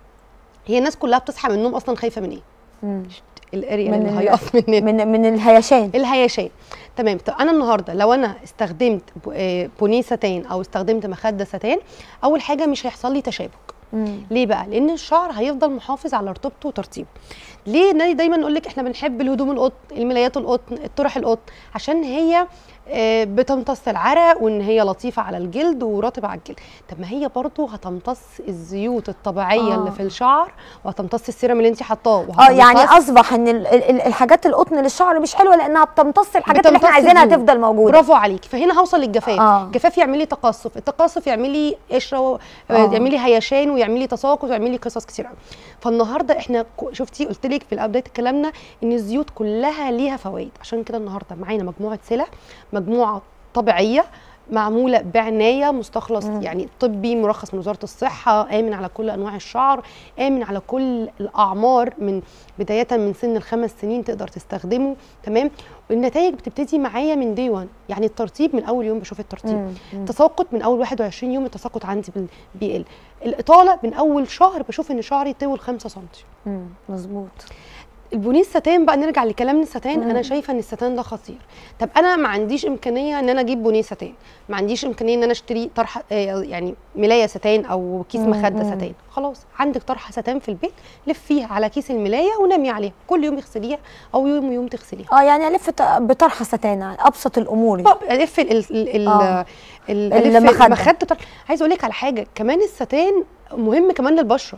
هي الناس كلها بتصحى من النوم اصلا خايفه من ايه مم. الاريال من اللي ال- هيقف مننا من من الهيشان الهيشان تمام طب انا النهارده لو انا استخدمت ب- آه، بونيه ستان او استخدمت مخده ستان اول حاجه مش هيحصل لي تشابك مم. ليه بقى لان الشعر هيفضل محافظ على رطوبته وترطيبه ليه نادي دايما نقول لك احنا بنحب الهدوم القطن الملايات القطن الطرح القطن عشان هي آه، بتمتص العرق وان هي لطيفه على الجلد ورطبه على الجلد طب ما هي برضو هتمتص الزيوت الطبيعيه آه. اللي في الشعر وهتمتص السيرم اللي انت حطاه اه يعني وهتمتص- اصبح ان ال- ال- الحاجات القطن للشعر مش حلوه لانها بتمتص الحاجات اللي احنا بتمتص عايزينها الزيوت. تفضل موجوده برافو عليكي فهنا هوصل للجفاف آه. الجفاف يعمل لي تقصف التقصف يعمل لي قشره و- آه. يعمل لي هيشان ويعمل لي تساقط ويعمل لي قصص كتير قوي فالنهارده احنا ك- شفتي قلت لك في بدايه كلامنا ان الزيوت كلها ليها فوائد عشان كده النهارده معانا مجموعه سلع مجموعه طبيعيه معموله بعنايه مستخلص مم. يعني طبي مرخص من وزاره الصحه امن على كل انواع الشعر امن على كل الاعمار من بدايه من سن الخمس سنين تقدر تستخدمه تمام والنتائج بتبتدي معايا من دي 1 يعني الترطيب من اول يوم بشوف الترطيب مم. مم. التساقط من اول 21 يوم التساقط عندي بال- بيقل الاطاله من اول شهر بشوف ان شعري طول 5 سم مم. مظبوط البونيه الستان بقى نرجع لكلامنا الستان مم. انا شايفه ان الستان ده خطير طب انا ما عنديش امكانيه ان انا اجيب بونيه ستان ما عنديش امكانيه ان انا اشتري طرحه آه، يعني ملايه ستان او كيس مم، مخده مم. ستان خلاص عندك طرحه ستان في البيت لفيها على كيس الملايه ونامي عليها كل يوم اغسليها او يوم ويوم تغسليها اه يعني الف ط- بطرحه ستانه ابسط الامور طب الف ال ال ال آه. ال- المخدة. المخده طرح. عايزه اقول لك على حاجه كمان الستان مهم كمان للبشره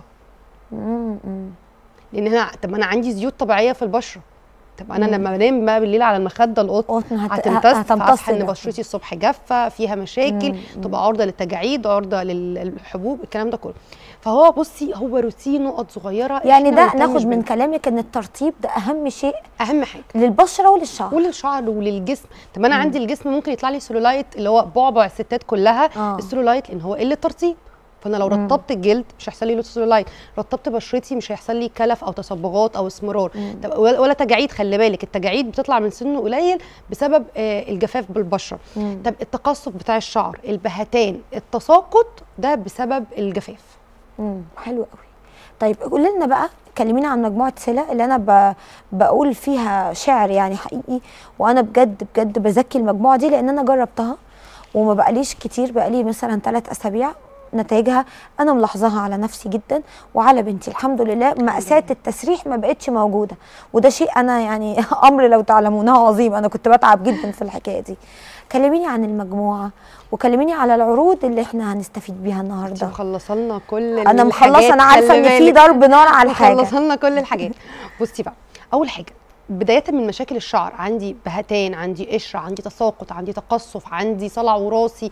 مم. مم. لان انا طب ما انا عندي زيوت طبيعيه في البشره طب انا مم. لما بنام بقى بالليل على المخده القطن قطن هت... هتمتص هتمتص فاصحى ان ده. بشرتي الصبح جافه فيها مشاكل مم. تبقى عرضه للتجاعيد عرضه لل- للحبوب الكلام ده كله فهو بصي هو روتين نقط صغيره يعني إحنا ده بنهتمش ناخد من بيها. كلامك ان الترطيب ده اهم شيء اهم حاجه للبشره وللشعر وللشعر وللجسم طب انا عندي الجسم ممكن يطلع لي سلولايت اللي هو بعبع الستات كلها آه. السلولايت لان هو قله ترطيب فانا لو مم. رطبت الجلد مش هيحصل لي سلولايت رطبت بشرتي مش هيحصل لي كلف او تصبغات او اسمرار مم. طب ولا ولا تجاعيد خلي بالك التجاعيد بتطلع من سن قليل بسبب آه، الجفاف بالبشره مم. طب التقصف بتاع الشعر البهتان التساقط ده بسبب الجفاف مم. حلو قوي طيب قولي لنا بقى كلمينا عن مجموعه سلع اللي انا ب... بقول فيها شعر يعني حقيقي وانا بجد بجد بزكي المجموعه دي لان انا جربتها وما بقاليش كتير بقالي مثلا ثلاث اسابيع نتائجها انا ملاحظاها على نفسي جدا وعلى بنتي الحمد لله مأساة التسريح ما بقتش موجوده وده شيء انا يعني امر لو تعلمونه عظيم انا كنت بتعب جدا في الحكايه دي كلميني عن المجموعه وكلميني على العروض اللي احنا هنستفيد بيها انت النهارده مخلصه لنا كل انا الحاجات، مخلصه انا عارفه خلي ان في بالك. ضرب نار على الحاجه مخلصه لنا كل الحاجات بصي بقى اول حاجه بدايه من مشاكل الشعر عندي بهتان عندي قشره عندي تساقط عندي تقصف عندي صلع وراثي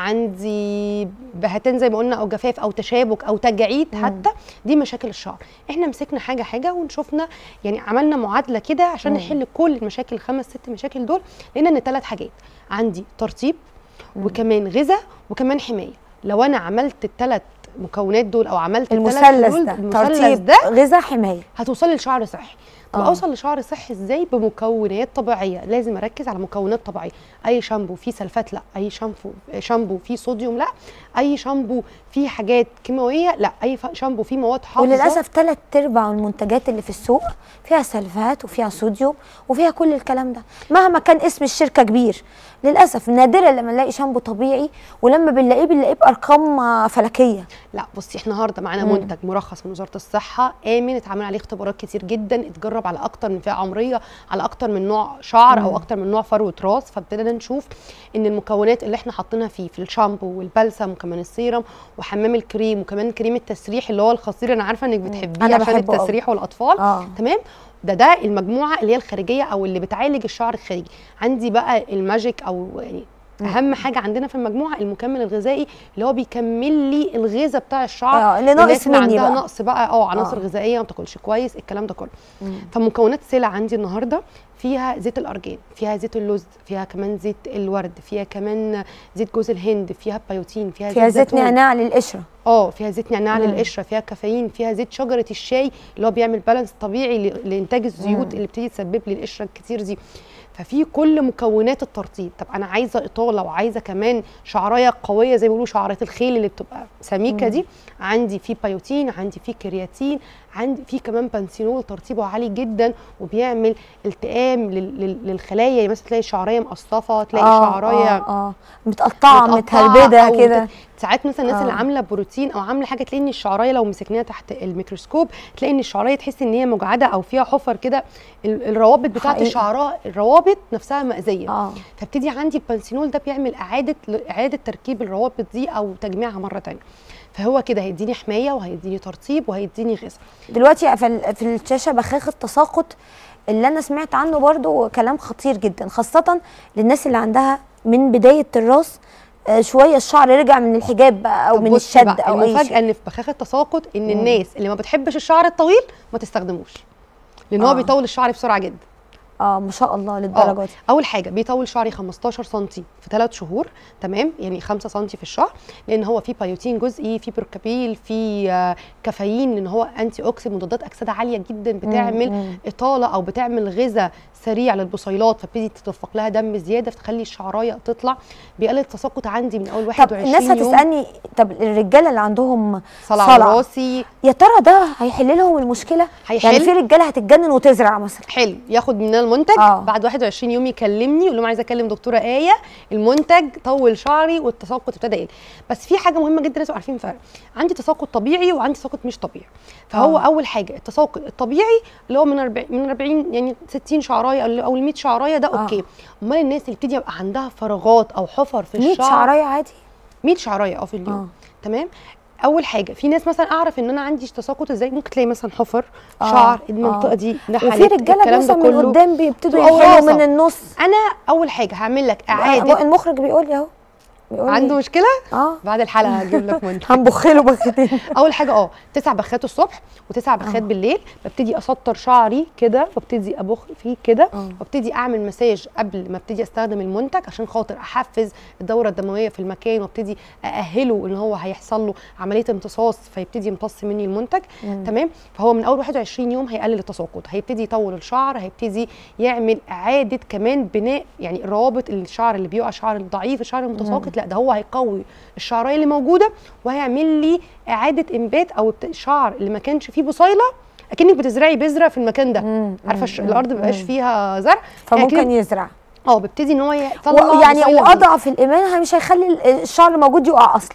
عندي بهتان زي ما قلنا او جفاف او تشابك او تجاعيد حتى دي مشاكل الشعر احنا مسكنا حاجه حاجه ونشوفنا يعني عملنا معادله كده عشان مم. نحل كل المشاكل الخمس ست مشاكل دول لقينا ان ثلاث حاجات عندي ترطيب وكمان غذاء وكمان حمايه لو انا عملت الثلاث مكونات دول او عملت الثلاث المثلث حلول، ده المثلث ترتيب ده غذاء حمايه هتوصلي لشعر صحي طب آه. اوصل لشعر صحي ازاي بمكونات طبيعيه لازم اركز على مكونات طبيعيه اي شامبو فيه سلفات لا اي شامبو شامبو فيه صوديوم لا اي شامبو فيه حاجات كيماويه لا اي ف- شامبو فيه مواد حافظه وللاسف ثلاث ارباع المنتجات اللي في السوق فيها سلفات وفيها صوديوم وفيها كل الكلام ده مهما كان اسم الشركه كبير للاسف نادرا لما نلاقي شامبو طبيعي ولما بنلاقيه بنلاقيه بارقام آه، فلكيه لا بصي احنا النهارده معانا مم. منتج مرخص من وزاره الصحه امن اتعمل عليه اختبارات كتير جدا اتجرب على اكتر من فئه عمريه على اكتر من نوع شعر مم. او اكتر من نوع فروه راس فابتدينا نشوف ان المكونات اللي احنا حاطينها فيه في الشامبو والبلسم وكمان السيرم وحمام الكريم وكمان كريم التسريح اللي هو الخطير انا عارفه انك بتحبيه أنا عشان بحبه أوي. التسريح والاطفال اه تمام ده ده المجموعه اللي هي الخارجيه او اللي بتعالج الشعر الخارجي عندي بقى الماجيك او يعني اهم حاجه عندنا في المجموعه المكمل الغذائي اللي هو بيكمل لي الغذاء بتاع الشعر آه، اللي الناس ناقص اللي مني عندها بقى. نقص بقى اه عناصر آه. غذائيه ما بتاكلش كويس الكلام ده كله مم. فمكونات السلع عندي النهارده فيها زيت الارجان فيها زيت اللوز فيها كمان زيت الورد فيها كمان زيت جوز الهند فيها بايوتين فيها, فيها زيت زيتون. نعناع للقشره اه فيها زيت نعناع مم. للقشره فيها كافيين فيها زيت شجره الشاي اللي هو بيعمل بالانس طبيعي ل- لانتاج الزيوت مم. اللي بتيجي تسبب لي القشره الكتير دي ففي كل مكونات الترطيب طب انا عايزه اطاله وعايزه كمان شعرايه قويه زي ما بيقولوا شعرات الخيل اللي بتبقى سميكه دي عندي في بايوتين عندي في كرياتين عندي في كمان بنسينول ترطيبه عالي جدا وبيعمل التئام لل- لل- للخلايا يعني مثلا تلاقي شعريه مقصفه تلاقي شعرايه اه, آه. متقطعه متقطعة متهربده أو كده مت- ساعات مثلا الناس آه. اللي عامله بروتين او عامله حاجه تلاقي ان الشعرايه لو مسكناها تحت الميكروسكوب تلاقي ان الشعرايه تحس ان هي مجعده او فيها حفر كده ال- الروابط بتاعت حقيقي. الشعراء الروابط نفسها مأذيه اه فابتدي عندي البنسينول ده بيعمل اعاده اعاده تركيب الروابط دي او تجميعها مره تانية فهو كده هيديني حمايه وهيديني ترطيب وهيديني غذاء دلوقتي في ال- في الشاشه بخاخ التساقط اللي انا سمعت عنه برضو كلام خطير جدا خاصه للناس اللي عندها من بدايه الراس آه، شويه الشعر رجع من الحجاب بقى او طب من بصي الشد بقى، او اي المفاجاه شيء ان في بخاخ التساقط ان الناس اللي ما بتحبش الشعر الطويل ما تستخدموش لان هو آه. بيطول الشعر بسرعه جدا اه ما شاء الله اه للدرجه دي اول حاجه بيطول شعري 15 سم في 3 شهور تمام يعني 5 سم في الشهر لان هو فيه بايوتين جزئي فيه بروكابيل فيه آه، كافيين لان هو انتي اوكسيد مضادات اكسده عاليه جدا بتعمل مم. اطاله او بتعمل غذاء سريع للبصيلات فبتدي تدفق لها دم زياده فتخلي الشعرايه تطلع بيقلل التساقط عندي من اول طب 21 الناس يوم هتسالني طب الرجاله اللي عندهم صلع صلع. وراثي يا ترى ده هيحل لهم المشكله هيحل. يعني في رجاله هتتجنن وتزرع مثلا حلو ياخد مننا المنتج آه. بعد 21 يوم يكلمني يقول لهم عايزه اكلم دكتوره ايه المنتج طول شعري والتساقط ابتدى يقل بس في حاجه مهمه جدا لازم عارفين فرق عندي تساقط طبيعي وعندي تساقط مش طبيعي فهو آه. آه. اول حاجه التساقط الطبيعي اللي هو من 40 من 40 يعني 60 شعرايه او او ال 100 شعرايه ده آه. اوكي امال الناس اللي بتيجي يبقى عندها فراغات او حفر في 100 الشعر شعرايه عادي 100 شعرايه اه في اليوم آه. آه. تمام اول حاجه في ناس مثلا اعرف ان انا عندي تساقط ازاي ممكن تلاقي مثلا حفر آه. شعر المنطقه آه. دي وفي نحلت رجاله الكلام ده مثلا من كله قدام بيبتدوا تبقى يحلوا وراثة. من النص انا اول حاجه هعمل لك اعاده المخرج بيقول لي اهو بيقول لي عنده مشكله اه بعد الحلقه هجيب لك منتج هنبخ له بختين اول حاجه اه تسع بخات الصبح وتسع بخات آه. بالليل ببتدي اسطر شعري كده وابتدي ابخ فيه كده آه. وابتدي اعمل مساج قبل ما ابتدي استخدم المنتج عشان خاطر احفز الدوره الدمويه في المكان وابتدي ااهله ان هو هيحصل له عمليه امتصاص فيبتدي يمتص مني المنتج مم. تمام فهو من اول 21 يوم هيقلل التساقط هيبتدي يطول الشعر هيبتدي يعمل اعاده كمان بناء يعني الروابط الشعر اللي بيقع شعر الضعيف الشعر المتساقط لا ده هو هيقوي الشعرايه اللي موجوده وهيعمل لي اعاده انبات او الت- الشعر اللي ما كانش فيه بصيله اكنك بتزرعي بذره في المكان ده مم. عارفه الش- مم. الارض ما بيبقاش مم. فيها زرع فممكن يعني يزرع اه بيبتدي ان هو يطلع و- يعني بصيلة جديدة. واضعف الايمان مش هيخلي ال- الشعر الموجود يقع اصلا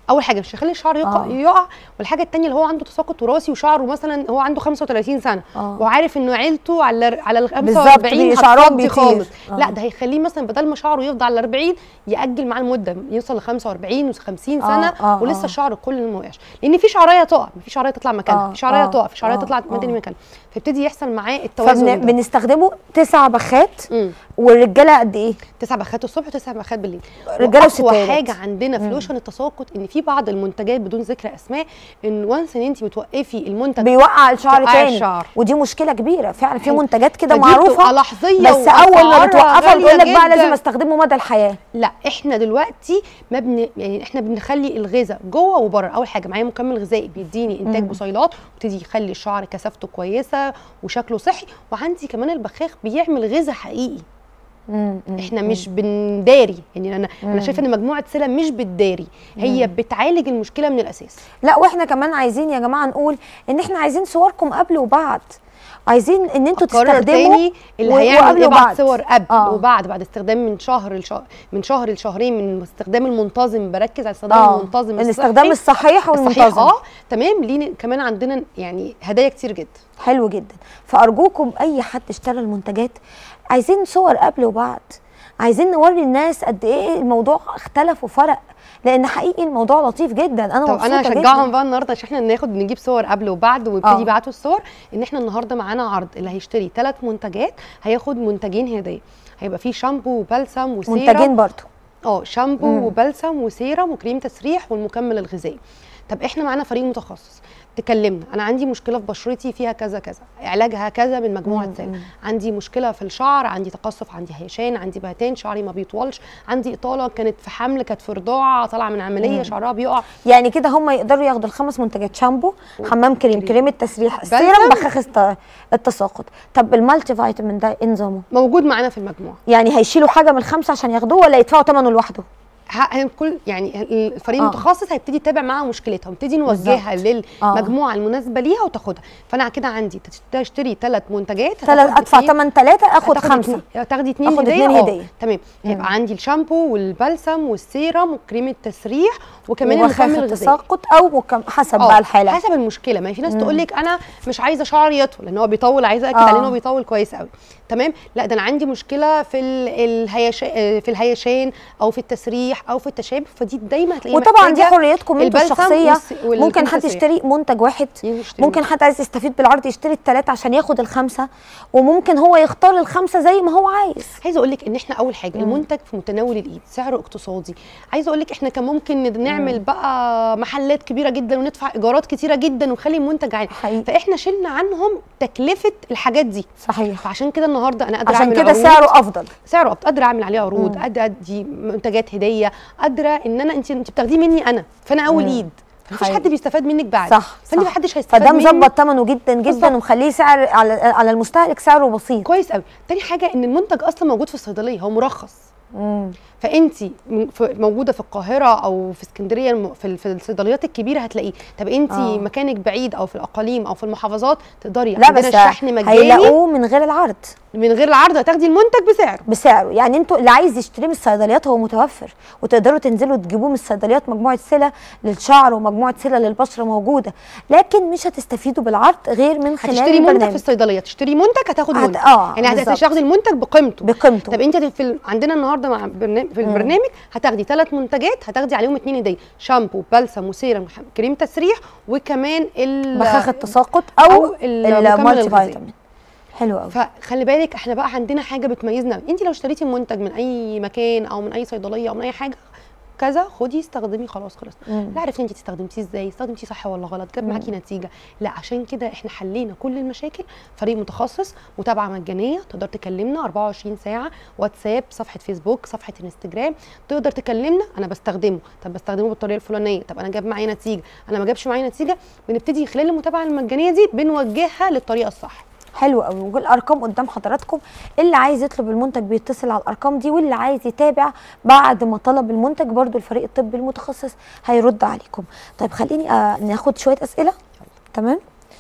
اول حاجه مش هيخلي الشعر يقع, آه. يقع والحاجه التانية اللي هو عنده تساقط وراثي وشعره مثلا هو عنده 35 سنه آه. وعارف انه عيلته على على ال بالظبط، 45 شعرهم هتفضي بيطير. خالص آه. لا ده هيخليه مثلا بدل ما شعره يفضل على 40 ياجل معاه المده يوصل ل 45 و50 سنه آه، آه، ولسه آه. الشعر كله ما وقعش لان في شعرايه تقع في شعرايه تطلع مكانها آه، في شعرايه آه، تقع في شعرايه آه، تطلع آه. مكان مكانها فيبتدي يحصل معاه التوازن ده فبنستخدمه تسع بخات مم. والرجاله قد ايه؟ تسع بخات الصبح وتسع بخات بالليل رجالة واقوى وستات. حاجه عندنا في لوشن التساقط ان في بعض المنتجات بدون ذكر اسماء ان وانس ان انت بتوقفي المنتج بيوقع الشعر بيوقع تاني الشعر. ودي مشكله كبيره فعلا في حلو. منتجات كده فدي معروفه بتبقى لحظيه بس اول ما وأسعارها بتوقفها غالية بتقول لك بقى جداً. لازم استخدمه مدى الحياه لا احنا دلوقتي ما بن يعني احنا بنخلي الغذاء جوه وبره اول حاجه معايا مكمل غذائي بيديني انتاج مم. بصيلات ويبتدي يخلي الشعر كثافته كويسه وشكله صحي وعندي كمان البخاخ بيعمل غذاء حقيقي مم، مم، احنا مم. مش بنداري يعني انا مم. انا شايفه ان مجموعه سلة مش بتداري هي بتعالج المشكله من الاساس لا واحنا كمان عايزين يا جماعه نقول ان احنا عايزين صوركم قبل وبعد عايزين ان انتوا قرر تستخدموا تاني اللي و- هيعمل وقبل يبعت وبعد. صور قبل آه. وبعد بعد استخدام من شهر لشهر من شهر لشهرين من الاستخدام المنتظم بركز على الاستخدام اه المنتظم الاستخدام الصحي. الصحيح الصحيح والمنتظم اه تمام لينا كمان عندنا يعني هدايا كتير جدا حلو جدا فارجوكم اي حد اشترى المنتجات عايزين صور قبل وبعد عايزين نوري الناس قد ايه الموضوع اختلف وفرق لان حقيقي الموضوع لطيف جدا انا طب مبسوطه انا جدا. هشجعهم بقى النهارده عشان احنا ناخد نجيب صور قبل وبعد ويبتدي آه. يبعتوا الصور ان احنا النهارده معانا عرض اللي هيشتري ثلاث منتجات هياخد منتجين هديه هيبقى فيه شامبو وبلسم وسيرم منتجين برضو اه شامبو مم. وبلسم وسيرم وكريم تسريح والمكمل الغذائي طب احنا معانا فريق متخصص تكلمنا انا عندي مشكله في بشرتي فيها كذا كذا علاجها كذا من مجموعه مم، سال مم. عندي مشكله في الشعر عندي تقصف عندي هيشان عندي بهتان شعري ما بيطولش عندي اطاله كانت في حمل كانت في رضاعه طالعه من عمليه شعرها بيقع يعني كده هم يقدروا ياخدوا الخمس منتجات شامبو حمام كريم كريم. كريم التسريح بلسم. السيرم بخاخ الت- التساقط طب المالتي فيتامين ده ايه نظامه موجود معانا في المجموعه يعني هيشيلوا حاجه من الخمسه عشان ياخدوه ولا يدفعوا ثمنه لوحده ه- كل يعني الفريق آه. المتخصص هيبتدي يتابع معاها مشكلتها ونبتدي نوجهها بالظبط. للمجموعه المناسبه ليها وتاخدها فانا كده عندي تشتري ثلاث منتجات ثلاث هتاخد ادفع اتنين- ثمن ثلاثه اخد هتاخد خمسه اتنين- تاخدي اتنين آخد هديه اتنين آه، هدية. تمام هيبقى عندي الشامبو والبلسم والسيرم وكريم التسريح وكمان وبخاخ المكمل الغذائي التساقط او مكم... حسب آه، بقى الحاله حسب المشكله ما في ناس تقول لك انا مش عايزه شعري يطول لان هو بيطول عايزه اكد آه. عليه ان هو بيطول كويس قوي تمام لا ده انا عندي مشكله في ال- الهيشان في الهيشان او في التسريح او في التشابه فدي دايما هتلاقيه وطبعا دي محتاجة حريتكم انتوا البلسم الشخصيه والس- والكريم ممكن حد التسريح. يشتري منتج واحد يشتري ممكن حد عايز يستفيد بالعرض يشتري الثلاثه عشان ياخد الخمسه وممكن هو يختار الخمسه زي ما هو عايز عايزه اقول لك ان احنا اول حاجه المنتج في متناول الايد سعره اقتصادي عايزه اقول لك احنا كان ممكن ند- نعمل بقى محلات كبيره جدا وندفع ايجارات كتيره جدا ونخلي المنتج عالي حقيقي. فاحنا شلنا عنهم تكلفه الحاجات دي صحيح فعشان كده النهارده انا قادره عشان اعمل كده عروض. سعره افضل سعره أبط- قادره اعمل عليه عروض قادره ادي منتجات هديه قادره ان انا انت انت بتاخديه مني انا فانا اول ايد مفيش حقيقي. حد بيستفاد منك بعد صح فانت صح. محدش هيستفاد فده مني مظبط ثمنه جدا بالظبط. جدا ومخليه سعر على على المستهلك سعره بسيط كويس قوي تاني حاجه ان المنتج اصلا موجود في الصيدليه هو مرخص مم. فانت م- ف- موجوده في القاهره او في اسكندريه الم- في ال- في الصيدليات الكبيره هتلاقيه طب انت آه. مكانك بعيد او في الاقاليم او في المحافظات تقدري لا عندنا بس الشحن مجاني هيلاقوه من غير العرض من غير العرض هتاخدي المنتج بسعره بسعره يعني انتوا اللي عايز يشتريه من الصيدليات هو متوفر وتقدروا تنزلوا تجيبوه من الصيدليات مجموعه سلة للشعر ومجموعه سلة للبشره موجوده لكن مش هتستفيدوا بالعرض غير من خلال هتشتري منتج في البرنامج الصيدليه تشتري منتج هتاخد هت- منتج آه، يعني بالظبط. هتاخدي المنتج بقيمته بقيمته طب انت في ال... عندنا النهارده مع برنامج في البرنامج هتاخدي ثلاث منتجات هتاخدي عليهم اتنين هديه شامبو بلسم وسيرم كريم تسريح وكمان ال بخاخ التساقط او, أو المكمل المالتي الغذائي. فيتامين حلو قوي فخلي بالك احنا بقى عندنا حاجه بتميزنا انت لو اشتريتي منتج من اي مكان او من اي صيدليه او من اي حاجه كذا خدي استخدمي خلاص خلص مم. لا عرفتي انت استخدمتيه ازاي استخدمتيه صح ولا غلط جاب معاكي نتيجه لا عشان كده احنا حلينا كل المشاكل فريق متخصص متابعه مجانيه تقدر تكلمنا 24 ساعه واتساب صفحه فيسبوك صفحه انستجرام تقدر تكلمنا انا بستخدمه طب بستخدمه بالطريقه الفلانيه طب انا جاب معايا نتيجه انا ما جابش معايا نتيجه بنبتدي خلال المتابعه المجانيه دي بنوجهها للطريقه الصح حلو قوي والارقام قدام حضراتكم اللي عايز يطلب المنتج بيتصل على الارقام دي واللي عايز يتابع بعد ما طلب المنتج برضو الفريق الطبي المتخصص هيرد عليكم طيب خليني آه ناخد شويه اسئله تمام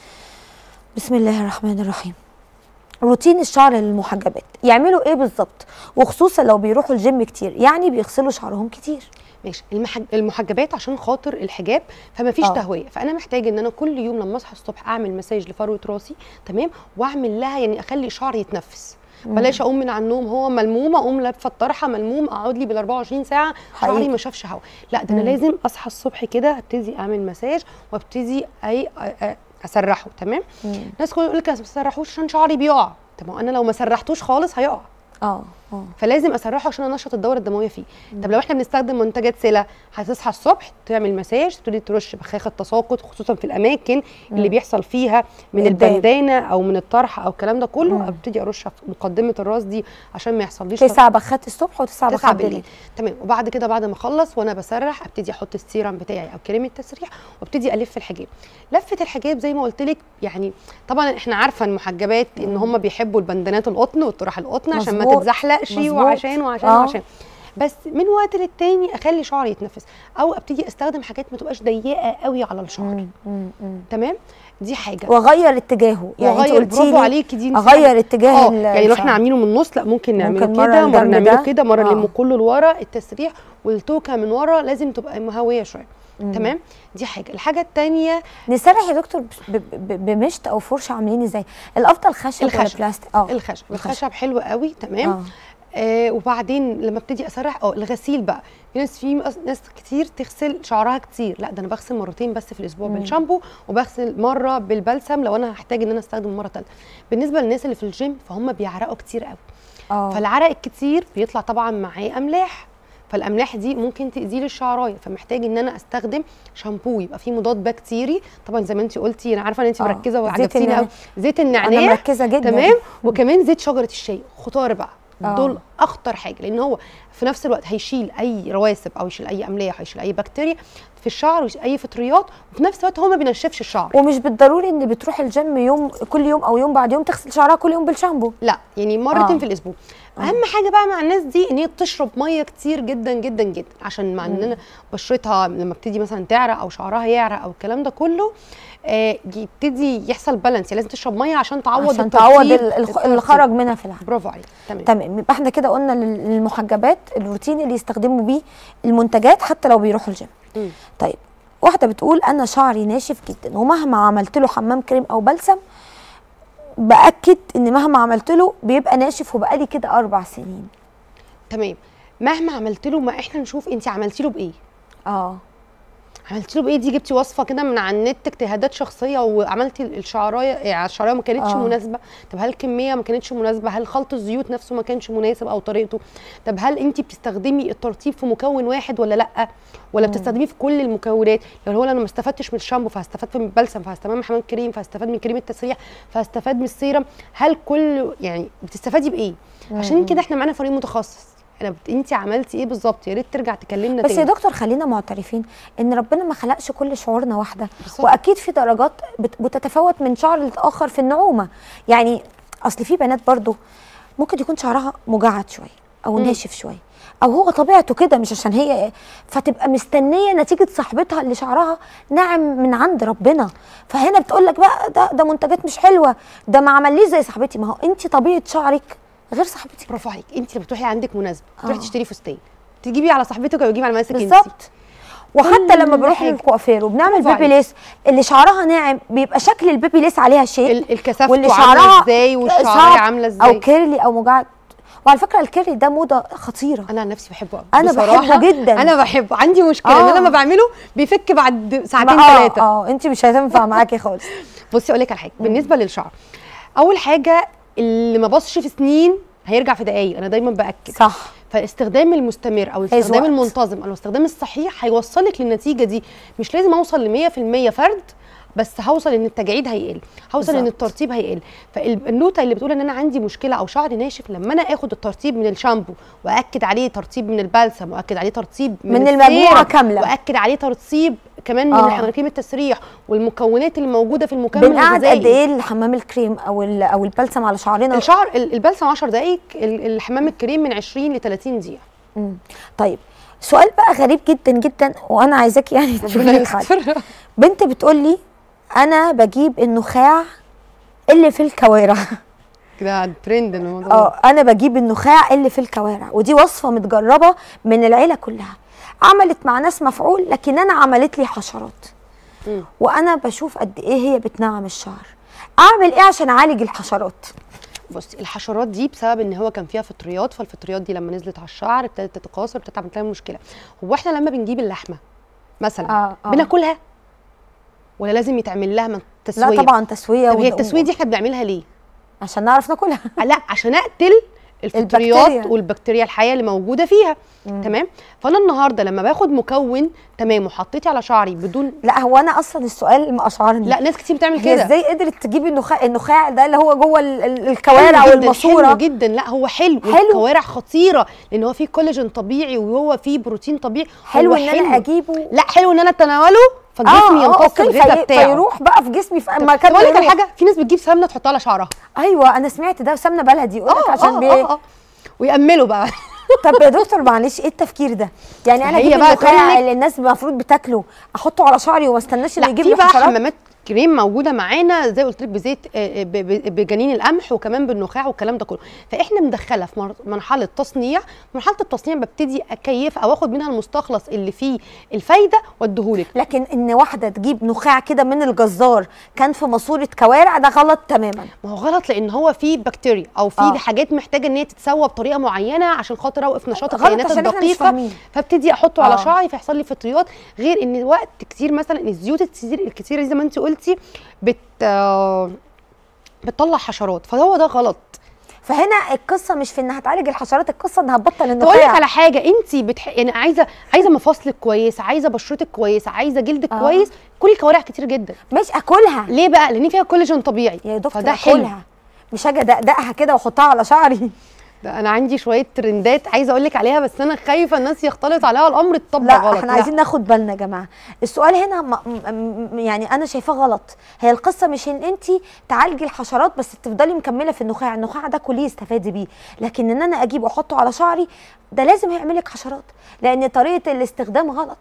بسم الله الرحمن الرحيم روتين الشعر للمحجبات يعملوا ايه بالظبط وخصوصا لو بيروحوا الجيم كتير يعني بيغسلوا شعرهم كتير ماشي المحج... المحجبات عشان خاطر الحجاب فما فيش آه. تهويه فانا محتاجه ان انا كل يوم لما اصحى الصبح اعمل مساج لفروه راسي تمام واعمل لها يعني اخلي شعري يتنفس بلاش اقوم من على النوم هو ملموم اقوم لابسه الطرحه ملموم اقعد لي بال 24 ساعه شعري حقيقي. ما شافش هوا لا ده انا مم. لازم اصحى الصبح كده ابتدي اعمل مساج وابتدي اي أ- أ- اسرحه تمام مم. ناس كلها يقول لك ما تسرحوش عشان شعري بيقع طب ما انا لو ما سرحتوش خالص هيقع اه اه فلازم اسرحه عشان انشط الدوره الدمويه فيه طب لو احنا بنستخدم منتجات سلة هتصحى الصبح تعمل مساج تبتدي ترش بخاخه تساقط خصوصا في الاماكن اللي بيحصل فيها من الدم. البندانه او من الطرحه او الكلام ده كله مم. ابتدي ارشها في مقدمه الراس دي عشان ما يحصليش تسع بخات الصبح وتسع تسعة بخات بالليل بالليل تمام وبعد كده بعد ما اخلص وانا بسرح ابتدي احط السيرم بتاعي او كريم التسريح وابتدي الف الحجاب لفه الحجاب زي ما قلت لك يعني طبعا احنا عارفه المحجبات ان هم بيحبوا البندانات القطن والطرح القطن عشان ما مظبوط. تتزحلقش مظبوط. وعشان وعشان آه. وعشان بس من وقت للتاني اخلي شعري يتنفس او ابتدي استخدم حاجات ما تبقاش ضيقه قوي على الشعر مم، مم، مم. تمام دي حاجه واغير اتجاهه يعني انت وأغير- قلتي برافو لي عليكي دي اغير اتجاه اه ال- يعني لو احنا الشعر. عاملينه من النص لا ممكن نعمله ممكن مرة كده مره الجنب نعمله ده. كده مره آه. نلمه كله لورا التسريح والتوكه من ورا لازم تبقى مهويه شويه تمام دي حاجه الحاجه الثانيه نسرح يا دكتور ب- ب- بمشط او فرشه عاملين ازاي الافضل خشب ولا الخشب. بلاستيك اه الخشب الخشب حلو قوي تمام آه. آه وبعدين لما ابتدي اسرح اه الغسيل بقى في ناس في مس- ناس كتير تغسل شعرها كتير لا ده انا بغسل مرتين بس في الاسبوع بالشامبو وبغسل مره بالبلسم لو انا هحتاج ان انا استخدم مره ثالثه بالنسبه للناس اللي في الجيم فهم بيعرقوا كتير قوي اه فالعرق الكتير بيطلع طبعا معاه املاح فالاملاح دي ممكن تاذي لي الشعرايه فمحتاج ان انا استخدم شامبو يبقى فيه مضاد بكتيري طبعا زي ما انت قلتي انا عارفه ان انت آه، مركزه زيت وعجبتيني النعناع. قوي زيت انا النعناع مركزه جدا تمام وكمان زيت شجره الشاي خضار بقى آه. دول اخطر حاجه لان هو في نفس الوقت هيشيل اي رواسب او يشيل اي املاح هيشيل اي بكتيريا في الشعر ويشيل اي فطريات وفي نفس الوقت هو ما بينشفش الشعر ومش بالضروري ان بتروح الجيم يوم كل يوم او يوم بعد يوم تغسل شعرها كل يوم بالشامبو لا يعني مرتين آه. في الاسبوع اهم حاجه بقى مع الناس دي ان هي تشرب ميه كتير جدا جدا جدا عشان مع ان انا بشرتها لما بتدي مثلا تعرق او شعرها يعرق او الكلام ده كله آه يبتدي يحصل بالانس يعني لازم تشرب ميه عشان تعوض عشان الترطيب- تعوض ال- الخ- اللي الترطيب. خرج منها في العمل برافو عليك تمام تمام يبقى احنا كده قلنا لل- للمحجبات الروتين اللي يستخدموا بيه المنتجات حتى لو بيروحوا الجيم مم. طيب واحده بتقول انا شعري ناشف جدا ومهما عملت له حمام كريم او بلسم باكد ان مهما عملت له بيبقى ناشف وبقالي كده اربع سنين تمام مهما عملت له ما احنا نشوف انت عملتي له بايه اه عملتي له بايه دي جبتي وصفه كده من على النت اجتهادات شخصيه وعملتي الشعرايه يعني الشعرايه ما كانتش آه. آه. مناسبه طب هل الكميه ما كانتش مناسبه هل خلط الزيوت نفسه ما كانش مناسب او طريقته طب هل انت بتستخدمي الترطيب في مكون واحد ولا لا ولا بتستخدميه في كل المكونات يعني هو انا ما استفدتش من الشامبو فهستفاد من البلسم فهستفاد من حمام كريم فهستفاد من كريم التسريح فهستفاد من السيرم هل كل يعني بتستفادي بايه عشان كده احنا معانا فريق متخصص انا بت... انت عملتي ايه بالظبط يا ريت ترجع تكلمنا بس يا تاني دكتور خلينا معترفين ان ربنا ما خلقش كل شعورنا واحده بالظبط. واكيد في درجات بت- بتتفاوت من شعر للاخر في النعومه يعني اصل في بنات برضو ممكن يكون شعرها مجعد شويه او مم. ناشف شويه او هو طبيعته كده مش عشان هي فتبقى مستنيه نتيجه صاحبتها اللي شعرها ناعم من عند ربنا فهنا بتقول لك بقى ده ده منتجات مش حلوه ده ما عمليش زي صاحبتي ما هو انت طبيعه شعرك غير صاحبتك برافو عليك انت لما بتروحي عندك مناسبه تروحي آه. تشتري فستان تجيبي على صاحبتك او تجيبي على مقاسك انت بالظبط وحتى لما كل بروح حاجة. للكوافير وبنعمل برافو بيبي عليك. ليس اللي شعرها ناعم بيبقى شكل البيبي ليس عليها شيء ال- الكثافته واللي عامله شعرها ازاي والشعريه صعب عامله ازاي او كيرلي او مجعد وعلى فكره الكيرلي ده موضه خطيره انا عن نفسي بحبه قوي أنا بحبه جدا. انا بحبه عندي مشكله ان آه. انا لما بعمله بيفك بعد ساعتين ما- اه ثلاثه اه انت مش هتنفع معاكي خالص بصي اقول لك على حاجه بالنسبه للشعر اول حاجه اللي ما بصش في سنين هيرجع في دقايق انا دايما باكد صح فالاستخدام المستمر او الاستخدام وقت. المنتظم او الاستخدام الصحيح هيوصلك للنتيجه دي مش لازم اوصل ل 100% فرد بس هوصل ان التجاعيد هيقل هوصل ان بالظبط. الترطيب هيقل فالنوته اللي بتقول ان انا عندي مشكله او شعري ناشف لما انا اخد الترطيب من الشامبو واكد عليه ترطيب من البلسم واكد عليه ترطيب من, من المجموعة السيرم، كاملة. واكد عليه ترطيب كمان من آه. حمام كريم التسريح والمكونات اللي موجوده في المكمل بنقعد الغذائي قد ايه الحمام الكريم او ال- او البلسم على شعرنا الشعر ال- البلسم 10 دقائق ال- الحمام الكريم من 20 ل 30 دقيقه مم. طيب سؤال بقى غريب جدا جدا وانا عايزاكي يعني تشوفي لك حل بنت بتقول لي انا بجيب النخاع اللي في الكوارع كده ترند الموضوع اه انا بجيب النخاع اللي في الكوارع ودي وصفه متجربه من العيله كلها عملت مع ناس مفعول لكن انا عملت لي حشرات مم. وانا بشوف قد ايه هي بتنعم الشعر اعمل ايه عشان اعالج الحشرات بصي الحشرات دي بسبب ان هو كان فيها فطريات فالفطريات دي لما نزلت على الشعر ابتدت تتكاثر ابتدت تعمل لنا مشكله هو احنا لما بنجيب اللحمه مثلا آه، آه. بناكلها ولا لازم يتعمل لها من تسويه لا طبعا تسويه طب هي ود- التسويه دي احنا بنعملها ليه عشان نعرف ناكلها لا عشان اقتل الفطريات البكتيريا. والبكتيريا الحيه اللي موجوده فيها تمام فانا النهارده لما باخد مكون تمام وحطيتي على شعري بدون لا هو انا اصلا السؤال مأشعرني لا ناس كتير بتعمل هي كده ازاي قدرت تجيب النخاع النخاع ده اللي هو جوه ال- ال- الكوارع حلو جداً، والماسوره حلو جدا لا هو حلو حلو. الكوارع خطيره لان هو فيه كولاجين طبيعي وهو فيه بروتين طبيعي حلو هو ان انا اجيبه لا حلو ان انا اتناوله فجسمي يمتص أوكي، الغذاء في- بتاعه فيروح بقى في جسمي في طب مكان اقول لك على يروح. حاجه في ناس بتجيب سمنه تحطها على شعرها ايوه انا سمعت ده سمنه بلدي يقول لك آه، عشان آه، بي... آه، آه. ويأملوا بقى طب يا دكتور معلش ايه التفكير ده يعني انا هي اجيب بقى تقول النخاع لك- اللي الناس المفروض بتاكله احطه على شعري وما استناش انه لا يجيب في لي بقى حشرات حمامات كريم موجوده معانا زي قلت لك بزيت آه، ب- ب- بجنين القمح وكمان بالنخاع والكلام ده كله فاحنا مدخله في مر- مرحله تصنيع مرحله التصنيع ببتدي اكيف او اخد منها المستخلص اللي فيه الفايده واديهولك لكن ان واحده تجيب نخاع كده من الجزار كان في ماسوره كوارع ده غلط تماما ما هو غلط لان هو فيه بكتيريا او فيه آه. حاجات محتاجه ان هي تتسوى بطريقه معينه عشان خاطر اوقف نشاط غلط الكائنات عشان إحنا مش الدقيقه فاهمين. فابتدي احطه آه. على شعري فيحصل لي فطريات غير ان وقت كتير مثلا الزيوت الكتير الكتيره دي زي ما انت قلتي بت آه، بتطلع حشرات فهو ده غلط فهنا القصه مش في انها تعالج الحشرات القصه انها تبطل طب اقول لك النخاع على حاجه انت بتح... يعني عايزه عايزه مفاصلك كويسه عايزه بشرتك كويسه عايزه جلدك آه. آه. كويس كلي كوارع كتير جدا مش اكلها ليه بقى لان فيها كولاجين طبيعي يا دكتور فده حلو اكلها مش هاجي ادقدقها كده واحطها على شعري ده انا عندي شويه ترندات عايزه اقول لك عليها بس انا خايفه الناس يختلط عليها الامر الطب لا غلط احنا عايزين ناخد بالنا يا جماعه السؤال هنا م م يعني انا شايفاه غلط هي القصه مش ان انت تعالجي الحشرات بس تفضلي مكمله في النخاع النخاع ده كليه استفادي بيه لكن ان انا اجيب واحطه على شعري ده لازم هيعمل لك حشرات لان طريقه الاستخدام غلط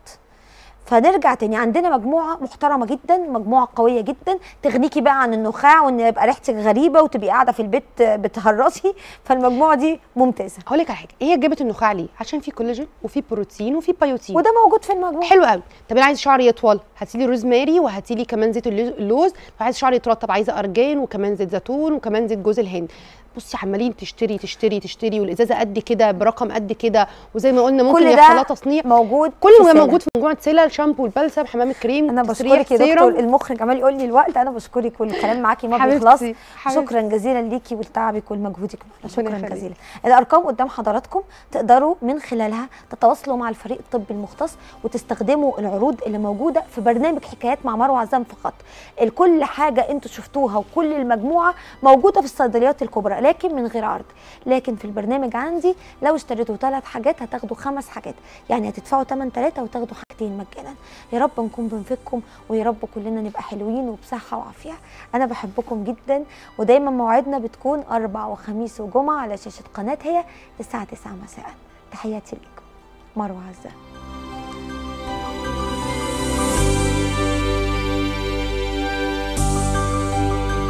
فنرجع تاني عندنا مجموعه محترمه جدا مجموعه قويه جدا تغنيكي بقى عن النخاع وان يبقى ريحتك غريبه وتبقي قاعده في البيت بتهرسي فالمجموعه دي ممتازه هقول لك على حاجه هي جابت النخاع ليه عشان في كولاجين وفي بروتين وفي بايوتين وده موجود في المجموعه حلو قوي طب انا عايز شعري يطول هاتي لي روزماري وهاتي لي كمان زيت اللوز- اللوز وعايز شعري يترطب عايزه ارجان وكمان زيت زيتون وكمان زيت جوز الهند بصي عمالين تشتري تشتري تشتري والازازه قد كده برقم قد كده وزي ما قلنا ممكن كل يحصل لها ده تصنيع موجود كل في ده سلة. موجود في مجموعه سلة الشامبو البلسم حمام الكريم انا تسريح، بشكرك يا دكتور سيرم. المخرج عمال يقول لي الوقت انا بشكرك والكلام معاكي ما حبيبتي، بيخلص حبيبتي. شكرا جزيلا ليكي ولتعبك ولمجهودك معنا شكرا يخليك. جزيلا الارقام قدام حضراتكم تقدروا من خلالها تتواصلوا مع الفريق الطبي المختص وتستخدموا العروض اللي موجوده في برنامج حكايات مع مروه عزام فقط الكل حاجه انتوا شفتوها وكل المجموعه موجوده في الصيدليات الكبرى لكن من غير عرض لكن في البرنامج عندي لو اشتريتوا ثلاث حاجات هتاخدوا خمس حاجات يعني هتدفعوا ثمن ثلاثه وتاخدوا حاجتين مجانا يا رب نكون بنفيدكم ويا رب كلنا نبقى حلوين وبصحه وعافيه انا بحبكم جدا ودايما موعدنا بتكون اربع وخميس وجمعه على شاشه قناه هي الساعه 9 مساء تحياتي لكم مروه عزام